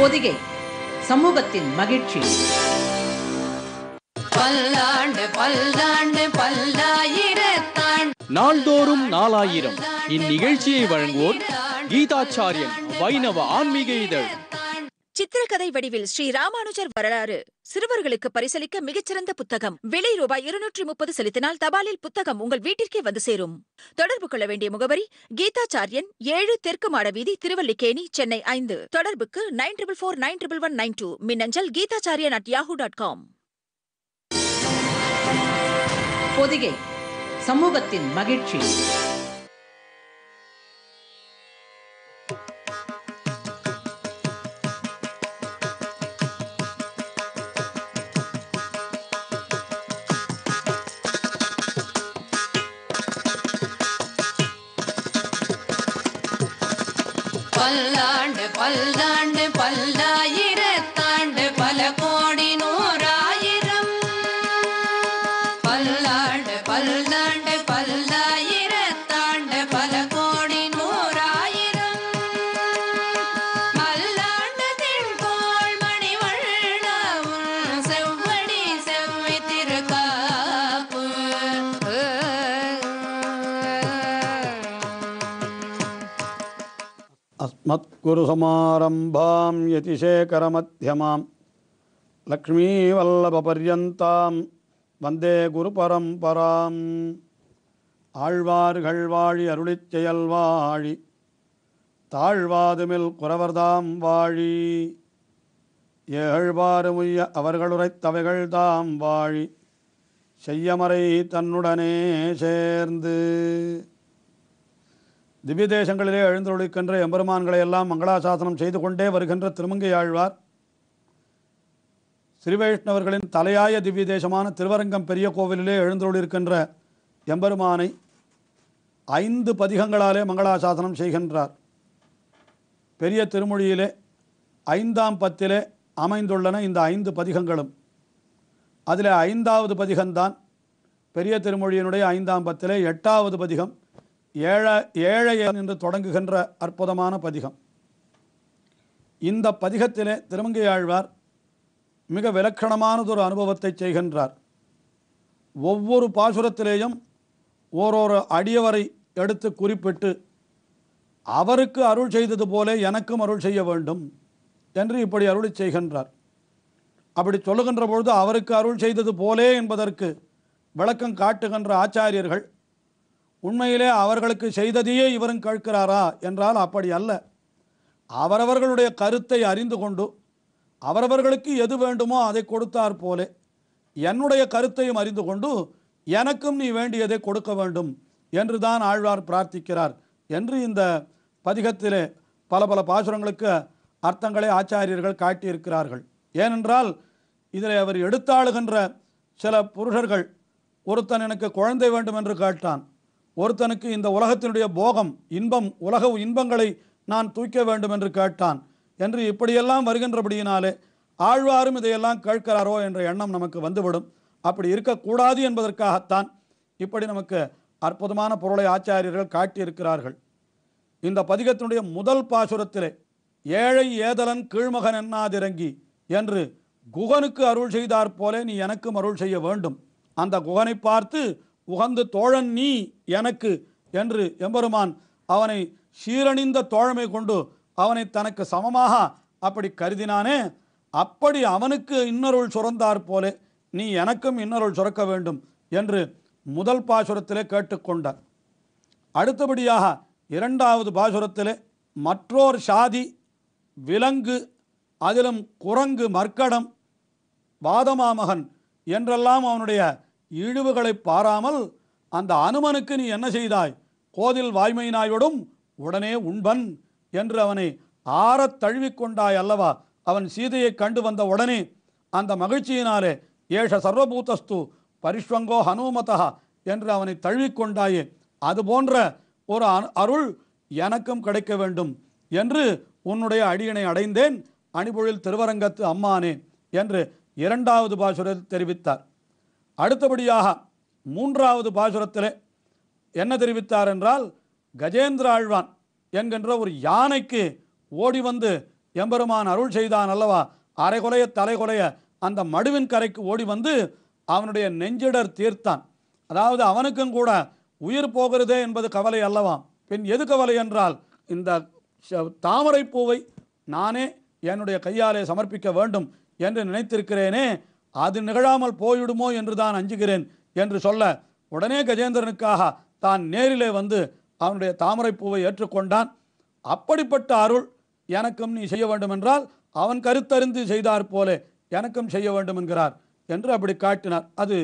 பொதிகை சமூகத்தின் மகிழ்ச்சி பல்லாண்டு பல்லாண்டு பல்லாயிரத்தாண்டு நாள்தோறும் நாலாயிரம் இந்நிகழ்ச்சியை வழங்குவோர் கீதாச்சாரியன் வைணவ ஆன்மீக இதழ் சித்திரக்கதை வடிவில் ஸ்ரீ ராமானுஜர் வரலாறு சிறுவர்களுக்கு பரிசளிக்க மிகச்சிறந்த புத்தகம் விலை ரூபாய் இருநூற்றி முப்பது செலுத்தினால் தபாலில் புத்தகம் உங்கள் வீட்டிற்கே வந்து சேரும் தொடர்பு கொள்ள வேண்டிய முகவரி கீதாச்சாரியன் ஏழு தெற்கு மாட வீதி திருவல்லிக்கேணி சென்னை ஐந்து தொடர்புக்கு nine triple four nine triple one nine two மின்னஞ்சல் Geethachariyan at Yahoo dot com Podhigai சமூகத்தின் மகிழ்ச்சி பல்லாண்டு பல்லாண்டு பல்லாயிரத்தாண்டு பல கோடி நூறாயிரம் பல்லாண்டு பல்லாண்டு பல்லாயிரத்தாண்டு பல கோடி நூறாயிரம் மல்லாண்டு திண்கோள் மணிவண்ணவும் செவ்வடி செவ்வி திருக்காப்பு अस्मत्कुरुसमारम्भां यतिशेखरमध्यमां லக்ஷ்மீவல்லபபர்யந்தாம் வந்தே குருபரம்பராம் ஆழ்வார்கள் வாழி அருளிச் செயல் வாழி தாழ்வாதுமில் குறவர்தாம் வாழி ஏழ்வாறுமுய்ய அவர்களுரைத்தவைகள் தாம் வாழி செய்யமறை தன்னுடனே சேர்ந்து திவ்ய தேசங்களிலே எழுந்தொழிக்கின்ற எம்பெருமான்களை எல்லாம் மங்களாசாசனம் செய்து கொண்டே வருகின்ற திருமங்கையாழ்வார் ஸ்ரீவைஷ்ணவர்களின் தலையாய திவ்ய தேசமான திருவரங்கம் பெரிய கோவிலிலே எழுந்தொழிருக்கின்ற எம்பெருமானை ஐந்து பதிகங்களாலே மங்களாசாசனம் செய்கின்றார் பெரிய திருமொழியிலே ஐந்தாம் பத்திலே அமைந்துள்ளன இந்த ஐந்து பதிகங்களும் அதில் ஐந்தாவது பதிகம்தான் பெரிய திருமொழியினுடைய ஐந்தாம் பத்திலே எட்டாவது பதிகம் ஏழ ஏழையன் என்று தொடங்குகின்ற அற்புதமான பதிகம் இந்த பதிகத்திலே திருமங்கையாழ்வார் மிக விலக்கணமானதொரு அனுபவத்தை செய்கின்றார் ஒவ்வொரு பாசுரத்திலேயும் ஓரொரு அடியவரை எடுத்து குறிப்பிட்டு அவருக்கு அருள் செய்தது போல எனக்கும் அருள் செய்ய வேண்டும் என்று இப்படி அருளி செய்கின்றார் அப்படி சொல்லுகின்ற பொழுது அவருக்கு அருள் செய்தது போலே என்பதற்கு விளக்கம் காட்டுகின்ற ஆச்சாரியர்கள் உண்மையிலே அவர்களுக்கு செய்ததையே இவரும் கேட்கிறாரா என்றால் அப்படி அல்ல அவரவர்களுடைய கருத்தை அறிந்து கொண்டு அவரவர்களுக்கு எது வேண்டுமோ அதை கொடுத்தார் போலே என்னுடைய கருத்தையும் அறிந்து கொண்டு எனக்கும் நீ வேண்டியதை கொடுக்க வேண்டும் என்று தான் ஆழ்வார் பிரார்த்திக்கிறார் என்று இந்த பதிகத்திலே பல பல பாசுரங்களுக்கு அர்த்தங்களை ஆச்சாரியர்கள் காட்டியிருக்கிறார்கள் ஏனென்றால் இதில் அவர் எடுத்தாளுகின்ற சில புருஷர்கள் ஒருத்தன் எனக்கு குழந்தை வேண்டும் என்று கேட்டான் ஒருத்தனுக்கு இந்த உலகத்தினுடைய போகம் இன்பம் உலக இன்பங்களை நான் தூக்க வேண்டும் என்று கேட்டான் என்று இப்படியெல்லாம் வருகின்றபடியினாலே ஆழ்வாரும் இதையெல்லாம் கேட்கிறாரோ என்ற எண்ணம் நமக்கு வந்துவிடும் அப்படி இருக்கக்கூடாது என்பதற்காகத்தான் இப்படி நமக்கு அற்புதமான பொருளை ஆச்சாரியர்கள் காட்டியிருக்கிறார்கள் இந்த பதிகத்தினுடைய முதல் பாசுரத்திலே ஏழை ஏதலன் கீழ்மகன் என்னாதிறங்கி என்று குகனுக்கு அருள் செய்தாற் போலே நீ எனக்கும் அருள் செய்ய வேண்டும் அந்த குகனை பார்த்து உகந்து தோழன் நீ எனக்கு என்று எம்பெருமான் அவனை சீரணிந்த தோழமை கொண்டு அவனை தனக்கு சமமாக அப்படி கருதினானே அப்படி அவனுக்கு இன்னொருள் சுரந்தாற் போலே நீ எனக்கும் இன்னொருள் சுரக்க வேண்டும் என்று முதல் பாசுரத்திலே கேட்டுக்கொண்டார் அடுத்தபடியாக இரண்டாவது பாசுரத்திலே மற்றோர் சாதி விலங்கு அதிலும் குரங்கு மர்க்கடம் வாதமாமகன் என்றெல்லாம் அவனுடைய இழிவுகளை பாராமல் அந்த அனுமனுக்கு நீ என்ன செய்தாய் கோதில் வாய்மையினாயோடும் உடனே உண்பன் என்று அவனை ஆறத் தழுவிக்கொண்டாய் அல்லவா அவன் சீதையை கண்டு வந்த உடனே அந்த மகிழ்ச்சியினாலே ஏஷ சர்வபூதஸ்து பரிஷ்வங்கோ ஹனுமதா என்று அவனை தழுவிக்கொண்டாயே அது போன்ற ஒரு அரு- அருள் எனக்கும் கிடைக்க வேண்டும் என்று உன்னுடைய அடியினை அடைந்தேன் அணிபொழில் திருவரங்கத்து அம்மானே என்று இரண்டாவது பாசுரத்தில் தெரிவித்தார் அடுத்தபடியாக மூன்றாவது பாசுரத்திலே என்ன தெரிவித்தார் என்றால் கஜேந்திர ஆழ்வான் என்கின்ற ஒரு யானைக்கு ஓடி வந்து எம்பெருமான் அருள் செய்தான் அல்லவா அரைகுலைய தலைகுலைய அந்த மடுவின் கரைக்கு ஓடி வந்து அவனுடைய நெஞ்சிடர் தீர்த்தான் அதாவது அவனுக்கும் கூட உயிர் போகிறதே என்பது கவலை அல்லவாம் பின் எது கவலை என்றால் இந்த ச- தாமரைப் பூவை நானே என்னுடைய கையாலே சமர்ப்பிக்க வேண்டும் என்று நினைத்திருக்கிறேனே அது நிகழாமல் போய்விடுமோ என்று தான் அஞ்சுகிறேன் என்று சொல்ல உடனே கஜேந்திரனுக்காக தான் நேரிலே வந்து அவனுடைய தாமரைப் பூவை ஏற்றுக்கொண்டான் அப்படிப்பட்ட அருள் எனக்கும் நீ செய்ய வேண்டும் என்றால் அவன் கருத்தறிந்து செய்தார் போலே எனக்கும் செய்ய வேண்டும் என்கிறார் என்று அப்படி காட்டினார் அது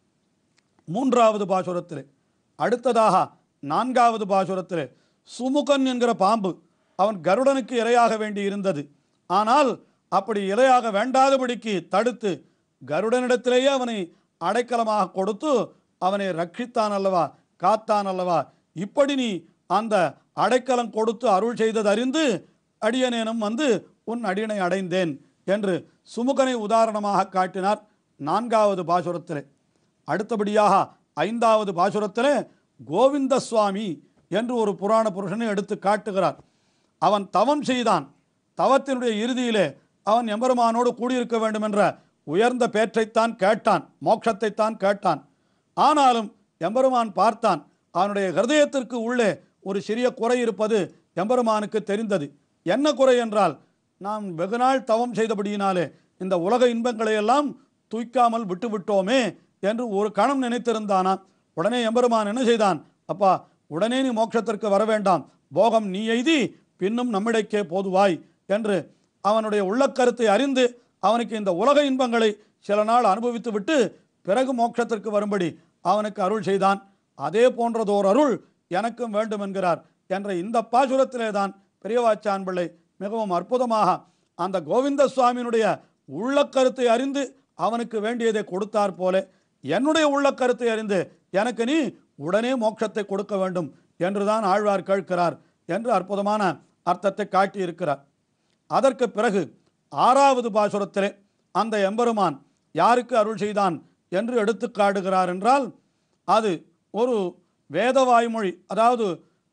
மூன்றாவது பாசுரத்திலே அடுத்ததாக நான்காவது பாசுரத்திலே சுமுகன் என்கிற பாம்பு அவன் கருடனுக்கு இரையாக வேண்டி இருந்தது ஆனால் அப்படி இரையாக வேண்டாதபடிக்கு தடுத்து கருடனிடத்திலேயே அவனை அடைக்கலமாக கொடுத்து அவனை ரட்சித்தான் அல்லவா காத்தான் அல்லவா இப்படி நீ அந்த அடைக்கலம் கொடுத்து அருள் செய்தது அறிந்து அடியனேனும் வந்து உன் அடியனை அடைந்தேன் என்று சுமுகனை உதாரணமாக காட்டினார் நான்காவது பாசுரத்திலே அடுத்தபடியாக ஐந்தாவது பாசுரத்திலே கோவிந்த சுவாமி என்று ஒரு புராண புருஷனை எடுத்து காட்டுகிறார் அவன் தவம் செய்தான் தவத்தினுடைய இறுதியிலே அவன் எம்பெருமானோடு கூடியிருக்க வேண்டும் என்ற உயர்ந்த பேற்றைத்தான் கேட்டான் மோட்சத்தைத்தான் கேட்டான் ஆனாலும் எம்பெருமான் பார்த்தான் அவனுடைய ஹிருதயத்திற்கு உள்ளே ஒரு சிறிய குறை இருப்பது எம்பெருமானுக்கு தெரிந்தது என்ன குறை என்றால் நாம் வெகுநாள் தவம் செய்தபடியினாலே இந்த உலக இன்பங்களை எல்லாம் தூய்க்காமல் விட்டுவிட்டோமே என்று ஒரு கணம் நினைத்திருந்தானா உடனே எம்பெருமான் என்ன செய்தான் அப்பா உடனே நீ மோட்சத்திற்கு வர வேண்டாம் போகம் நீ எய்தி பின்னும் நம்மிடைக்கே போதுவாய் என்று அவனுடைய உள்ளக்கருத்தை அறிந்து அவனுக்கு இந்த உலக இன்பங்களை சில நாள் அனுபவித்து விட்டு பிறகு மோட்சத்திற்கு வரும்படி அவனுக்கு அருள் செய்தான் அதே போன்றதோர் அருள் எனக்கும் வேண்டும் என்கிறார் என்ற இந்த பாசுரத்திலே தான் பெரியவாச்சான் பிள்ளை மிகவும் அற்புதமாக அந்த கோவிந்த சுவாமியினுடைய உள்ளக்கருத்தை அறிந்து அவனுக்கு வேண்டியதை கொடுத்தார் போல என்னுடைய உள்ளக்கருத்தை அறிந்து எனக்கு நீ உடனே மோட்சத்தை கொடுக்க வேண்டும் என்றுதான் ஆழ்வார் கேட்கிறார் என்று அற்புதமான அர்த்தத்தை காட்டியிருக்கிறார் அதற்கு பிறகு ஆறாவது பாசுரத்திலே அந்த எம்பெருமான் யாருக்கு அருள் செய்தான் என்று எடுத்து காட்டுகிறார் என்றால் அது ஒரு வேத வாய்மொழி அதாவது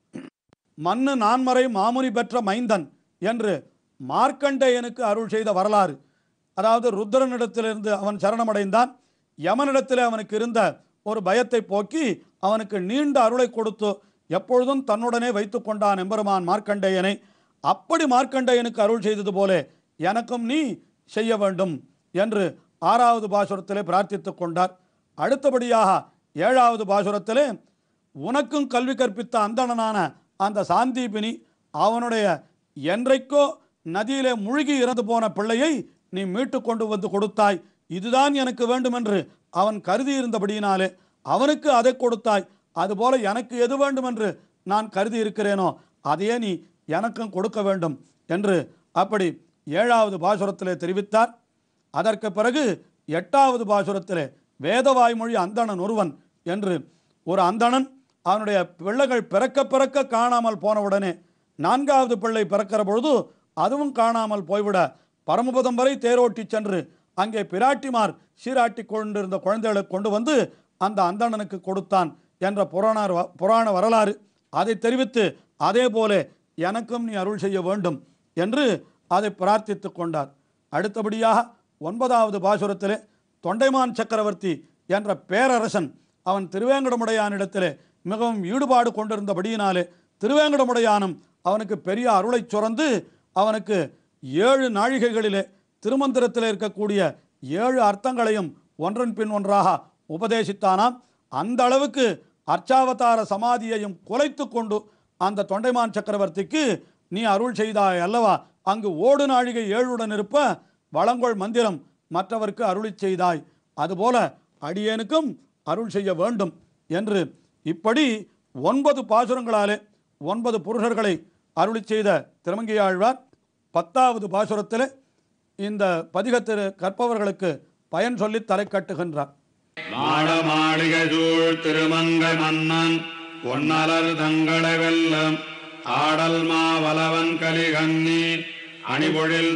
மண்ணு நான்மறை மாமுனி பெற்ற மைந்தன் என்று மார்க்கண்டேயனுக்கு அருள் செய்த வரலாறு அதாவது ருத்ரனிடத்திலிருந்து அவன் சரணமடைந்தான் யமனிடத்திலே அவனுக்கு இருந்த ஒரு பயத்தை போக்கி அவனுக்கு நீண்ட அருளை கொடுத்து எப்பொழுதும் தன்னுடனே வைத்து கொண்டான் எம்பெருமான் மார்க்கண்டேயனை அப்படி மார்க்கண்டேயனுக்கு அருள் செய்தது போல எனக்கும் நீ செய்ய வேண்டும் என்று ஆறாவது பாசுரத்திலே பிரார்த்தித்துக் கொண்டார் அடுத்தபடியாக ஏழாவது பாசுரத்திலே உனக்கும் கல்வி கற்பித்த அந்தணனான அந்த சாந்தீபினி அவனுடைய என்றைக்கோ நதியிலே முழுகி இறந்து போன பிள்ளையை நீ மீட்டு கொண்டு வந்து கொடுத்தாய் இதுதான் எனக்கு வேண்டும் என்று அவன் கருதி இருந்தபடியினாலே அவனுக்கு அதை கொடுத்தாய் அதுபோல எனக்கு எது வேண்டும் என்று நான் கருதி இருக்கிறேனோ அதையே நீ எனக்கும் கொடுக்க வேண்டும் என்று அப்படி ஏழாவது பாசுரத்திலே தெரிவித்தார் அதற்கு பிறகு எட்டாவது பாசுரத்திலே வேதவாய்மொழி அந்தணன் ஒருவன் என்று ஒரு அந்தணன் அவனுடைய பிள்ளைகள் பிறக்க பிறக்க காணாமல் போனவுடனே நான்காவது பிள்ளை பிறக்கிற பொழுது அதுவும் காணாமல் போய்விட பரமபதம் வரை தேரோட்டி சென்று அங்கே பிராட்டிமார் சீராட்டி கொண்டிருந்த குழந்தைகளை கொண்டு வந்து அந்த அந்தணனுக்கு கொடுத்தான் என்ற புராண புராண வரலாறு அதை தெரிவித்து அதே போல எனக்கும் நீ அருள் செய்ய வேண்டும் என்று அதை பிரார்த்தித்துக் கொண்டார் அடுத்தபடியாக ஒன்பதாவது பாசுரத்திலே தொண்டைமான் சக்கரவர்த்தி என்ற பேரரசன் அவன் திருவேங்கடமுடையானிடத்திலே மிகவும் ஈடுபாடு கொண்டிருந்தபடியினாலே திருவேங்கடமுடையானும் அவனுக்கு பெரிய அருளைச் சுரந்து அவனுக்கு ஏழு நாழிகைகளிலே திருமந்திரத்தில் இருக்கக்கூடிய ஏழு அர்த்தங்களையும் ஒன்றன் பின் ஒன்றாக உபதேசித்தானாம் அந்த அளவுக்கு அர்ச்சாவதார சமாதியையும் குலைத்து கொண்டு அந்த தொண்டைமான் சக்கரவர்த்திக்கு நீ அருள் செய்தாய் அல்லவா அங்கு ஓடு நாழிகை ஏழுடன் இருப்ப வளங்கொள் மந்திரம் மற்றவர்க்கு அருளிச் செய்தாய் அதுபோல அடியேனுக்கும் அருள் செய்ய வேண்டும் என்று இப்படி ஒன்பது பாசுரங்களாலே ஒன்பது புருஷர்களை அருளிச் செய்த திருமங்கையாழ்வார் பத்தாவது பாசுரத்தில் இந்த பதிகத்திரு கற்பவர்களுக்கு பயன் சொல்லி தலை கட்டுகின்றார் மாட மாளிகை சூழ் திருமங்கை மன்னன் பொன்னலர் தங்களை வெல்லம் ஆடல் மாவலவன் கலிகன்னி அணிபொழில்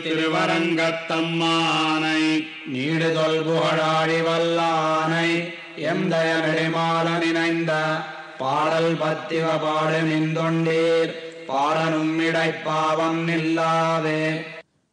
திருவரங்கத்தம்மானை நீடுதொல் புகழாடி வல்லானை எம் தயநெடுமால நினைந்த பாடல் பத்திவ பாடு நின்றொண்டீர் பாடனும் இடைப்பாவம் நில்லாதே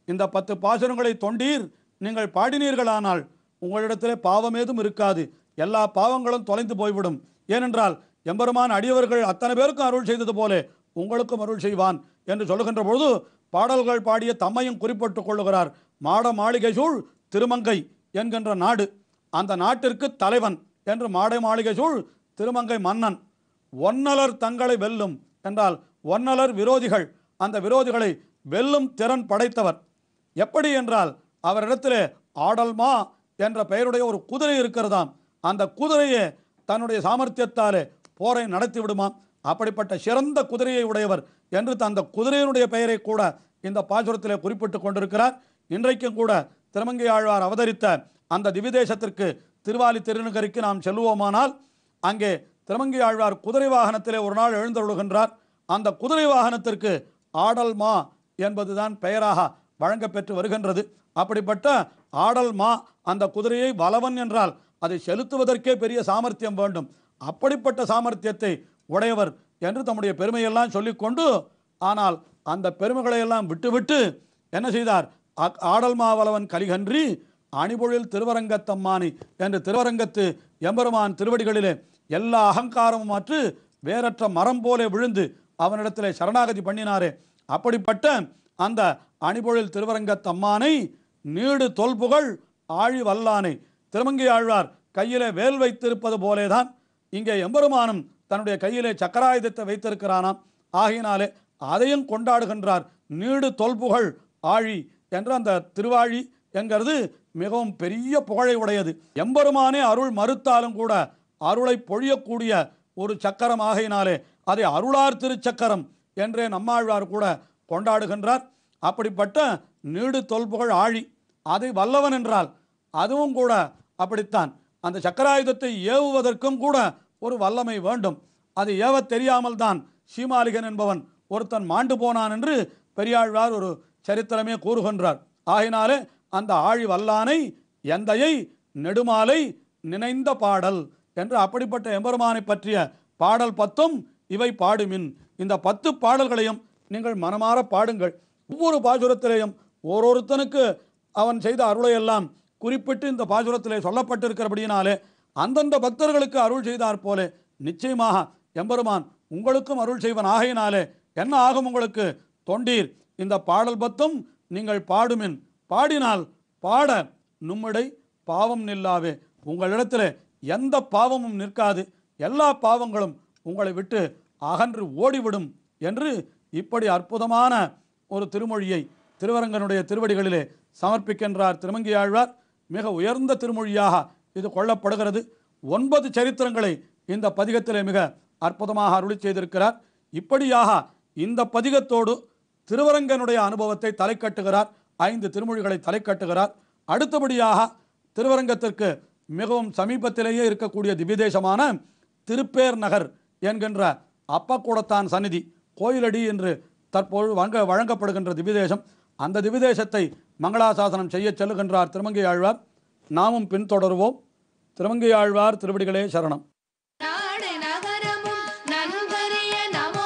இந்த பத்து பாசுரங்களை தொண்டீர் நீங்கள் பாடினீர்களானால் உங்களிடத்திலே பாவம் ஏதும் இருக்காது எல்லா பாவங்களும் தொலைந்து போய்விடும் ஏனென்றால் எம்பெருமான் அடியவர்கள் அத்தனை பேருக்கும் அருள் செய்தது போல உங்களுக்கும் அருள் செய்வான் என்று சொல்லுகின்ற பொழுது பாடல்கள் பாடிய தம்மையும் குறிப்பிட்டுக் கொள்ளுகிறார் மாட மாளிகை சூழ் திருமங்கை என்கின்ற நாடு அந்த நாட்டிற்கு தலைவன் என்று மாடை மாளிகை சூழ் திருமங்கை மன்னன் ஒன்னலர் தங்களை வெல்லும் என்றால் ஒன்னலர் விரோதிகள் அந்த விரோதிகளை வெல்லும் திறன் படைத்தவர் எப்படி என்றால் அவரிடத்திலே ஆடல்மா என்ற பெயருடைய ஒரு குதிரை இருக்கிறதாம் அந்த குதிரையே தன்னுடைய சாமர்த்தியத்தாலே போரை நடத்தி விடுமாம் அப்படிப்பட்ட சிறந்த குதிரையை உடையவர் என்று அந்த குதிரையினுடைய பெயரை கூட இந்த பாசுரத்திலே குறிப்பிட்டு கொண்டிருக்கிறார் இன்றைக்கும் கூட திருமங்கை ஆழ்வார் அவதரித்த அந்த திவிதேசத்திற்கு திருவாலி திருநகருக்கு நாம் செல்லுவோமானால் அங்கே திருமங்கை ஆழ்வார் குதிரை வாகனத்திலே ஒரு நாள் எழுந்தருளுகின்றார் அந்த குதிரை வாகனத்திற்கு ஆடல்மா என்பதுதான் பெயராக வழங்கப்பெற்று வருகின்றது அப்படிப்பட்ட ஆடல்மா அந்த குதிரையை வலவன் என்றால் அதை செலுத்துவதற்கே பெரிய சாமர்த்தியம் வேண்டும் அப்படிப்பட்ட சாமர்த்தியத்தை உடையவர் என்று தம்முடைய பெருமையெல்லாம் சொல்லிக்கொண்டு ஆனால் அந்த பெருமைகளை எல்லாம் விட்டுவிட்டு என்ன செய்தார் அ- ஆடல்மாவலவன் கலிகன்றி அணிபொழில் திருவரங்கத்தம்மானி என்று திருவரங்கத்து எம்பெருமான் திருவடிகளிலே எல்லா அகங்காரமும் மாற்று வேறற்ற மரம் போலே விழுந்து அவனிடத்திலே சரணாகதி பண்ணினாரே அப்படிப்பட்ட அந்த அணிபொழில் திருவரங்கத்தம்மானை நீடு தொல்புகழ் ஆழி வல்லானை திருமங்கை ஆழ்வார் கையிலே வேல் வைத்திருப்பது போலேதான் இங்கே எம்பெருமானும் தன்னுடைய கையிலே சக்கராயுதத்தை வைத்திருக்கிறானாம் ஆகையினாலே அதையும் கொண்டாடுகின்றார் நீடு தொல்புகழ் ஆழி என்ற அந்த திருவாழி என்கிறது மிகவும் பெரிய புகழை உடையது எம்பெருமானே அருள் மறுத்தாலும் கூட அருளை பொழியக்கூடிய ஒரு சக்கரம் ஆகையினாலே அதை அருளார் திருச்சக்கரம் என்றே நம்மாழ்வார் கூட கொண்டாடுகின்றார் அப்படிப்பட்ட நீடு தொல்புகழ் ஆழி அதை வல்லவன் என்றால் அதுவும் கூட அப்படித்தான் அந்த சக்கராயுதத்தை ஏவுவதற்கும் கூட ஒரு வல்லமை வேண்டும் அது ஏவத் தெரியாமல் தான் சீமாலிகன் என்பவன் ஒருத்தன் மாண்டு போனான் என்று பெரியாழ்வார் ஒரு சரித்திரமே கூறுகின்றார் ஆகினாலே அந்த ஆழி வல்லானை எந்தையை நெடுமாலை நினைந்த பாடல் என்று அப்படிப்பட்ட எம்பெருமானை பற்றிய பாடல் பத்தும் இவை பாடுமின் இந்த பத்து பாடல்களையும் நீங்கள் மனமாற பாடுங்கள் ஒவ்வொரு பாசுரத்திலேயும் ஓரொருத்தனுக்கு அவன் செய்த அருளையெல்லாம் குறிப்பிட்டு இந்த பாசுரத்திலே சொல்லப்பட்டிருக்கிறபடியினாலே அந்தந்த பக்தர்களுக்கு அருள் செய்தார் போல நிச்சயமாக எம்பெருமான் உங்களுக்கும் அருள் செய்வன் ஆகையினாலே என்ன ஆகும் உங்களுக்கு தொண்டீர் இந்த பாடல் பத்தும் நீங்கள் பாடுமின் பாடினால் பாட நும்மிடை பாவம் நில்லாவே உங்களிடத்திலே எந்த பாவமும் நிற்காது எல்லா பாவங்களும் உங்களை விட்டு அகன்று ஓடிவிடும் என்று இப்படி அற்புதமான ஒரு திருமொழியை திருவரங்கனுடைய திருவடிகளிலே சமர்ப்பிக்கின்றார் திருமங்கி ஆழ்வார் மிக உயர்ந்த திருமொழியாக இது கொள்ளப்படுகிறது ஒன்பது சரித்திரங்களை இந்த பதிகத்திலே மிக அற்புதமாக அருளி செய்திருக்கிறார் இப்படியாக இந்த பதிகத்தோடு திருவரங்கனுடைய அனுபவத்தை தலை கட்டுகிறார் ஐந்து திருமொழிகளை தலை கட்டுகிறார் அடுத்தபடியாக திருவரங்கத்திற்கு மிகவும் சமீபத்திலேயே இருக்கக்கூடிய திவ்யதேசமான திருப்பேர் நகர் என்கின்ற அப்பக்கூடத்தான் சந்நிதி கோயிலடி என்று தற்போது வழங்க வழங்கப்படுகின்ற திவ்யதேசம் அந்த திவ்யதேசத்தை மங்களாசாசனம் செய்ய செல்லுகின்றார் திருமங்கை ஆழ்வார் நாமும் பின்தொடருவோம் திருமங்கை ஆழ்வார் திருவடிகளே சரணம் நாடு நகரமும் நன்கறிய நமோ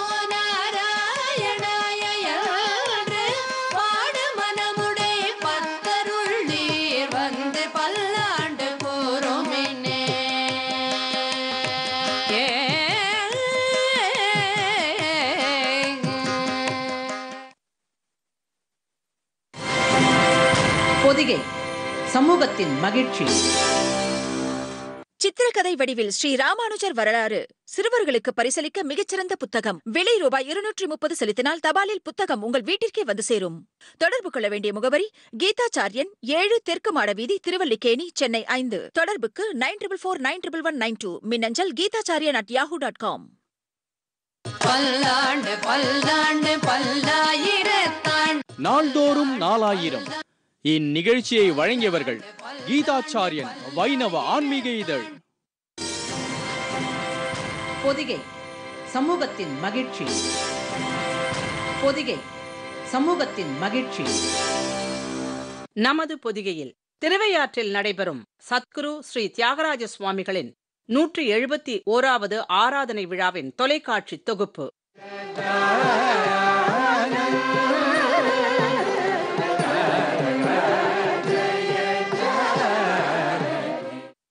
நாராயணாய என்று பாடு மனமுடை பத்தருள் நீர் வந்து பல்லாண்டு கூறுமினே பொதிகை சமூகத்தின் மகிழ்ச்சி சித்திரக்கதை வடிவில் ஸ்ரீ ராமானுஜர் வரலாறு சிறுவர்களுக்கு பரிசளிக்க மிகச்சிறந்த புத்தகம் விலை ரூபாய் இருநூற்றி முப்பது செலுத்தினால் தபாலில் புத்தகம் உங்கள் வீட்டிற்கே வந்து சேரும் தொடர்பு கொள்ள வேண்டிய முகவரி கீதாச்சாரியன் ஏழு தெற்கு மாட வீதி திருவல்லிக்கேணி சென்னை ஐந்து தொடர்புக்கு nine triple four nine triple one nine two மின்னஞ்சல் Geethachariyan at Yahoo dot com பல்லாண்டு பல்லாண்டு பல்லாயிரத்தாண்டு நாள்தோறும் நாலாயிரம் இந்நிகழ்ச்சியை வழங்கியவர்கள் கீதாச்சாரியன் வைணவ ஆன்மீக இதழ் பொதிகை சமூகத்தின் மகிழ்ச்சி பொதிகை சமூகத்தின் மகிழ்ச்சி நமது பொதிகையில் திருவையாற்றில் நடைபெறும் சத்குரு ஸ்ரீ தியாகராஜ சுவாமிகளின் நூற்றி எழுபத்தி ஓராவது ஆராதனை விழாவின் தொலைக்காட்சி தொகுப்பு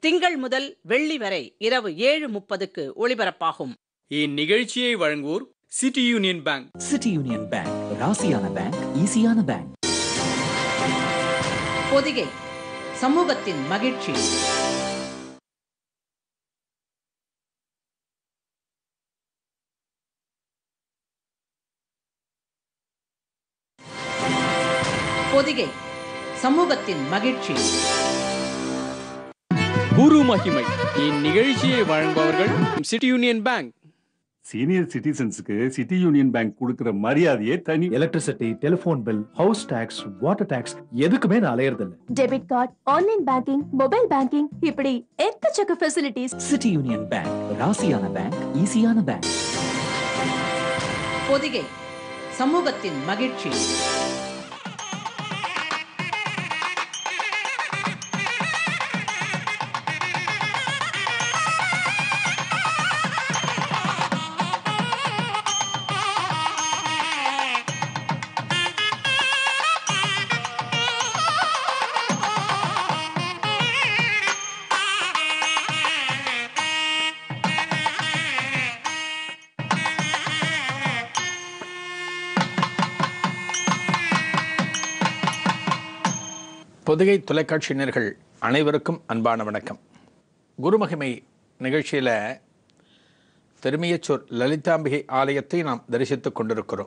திங்கள் முதல் வெள்ளி வரை இரவு ஏழு முப்பதுக்கு ஒளிபரப்பாகும் இந்நிகழ்ச்சியை வழங்குவோர் City Union Bank City Union Bank ராசியான பேங்க் ஈஸியான பேங்க் பொதிகை சமூகத்தின் மகிழ்ச்சி பொதிகை சமூகத்தின் மகிழ்ச்சி குரு மகிமை இந்நிகழ்ச்சியை வழங்குபவர்கள் சிட்டி யூனியன் பேங்க் சீனியர் சிட்டிசன்ஸுக்கு சிட்டி யூனியன் பேங்க் கொடுக்கிற மரியாதையே தனி electricity telephone bill house tax water tax எதுக்குமே நான் அலையறது இல்ல debit card online banking mobile banking இப்படி எக்கச்சக்க ஃபெசிலிட்டிஸ் சிட்டி யூனியன் பேங்க் ராசியான பேங்க் ஈஸியான பேங்க் பொதிகை சமூகத்தின் மகிழ்ச்சி பொதிகை தொலைக்காட்சியினர்கள் அனைவருக்கும் அன்பான வணக்கம் குருமகிமை நிகழ்ச்சியில் திருமியச்சூர் லலிதாம்பிகை ஆலயத்தை நாம் தரிசித்துக் கொண்டிருக்கிறோம்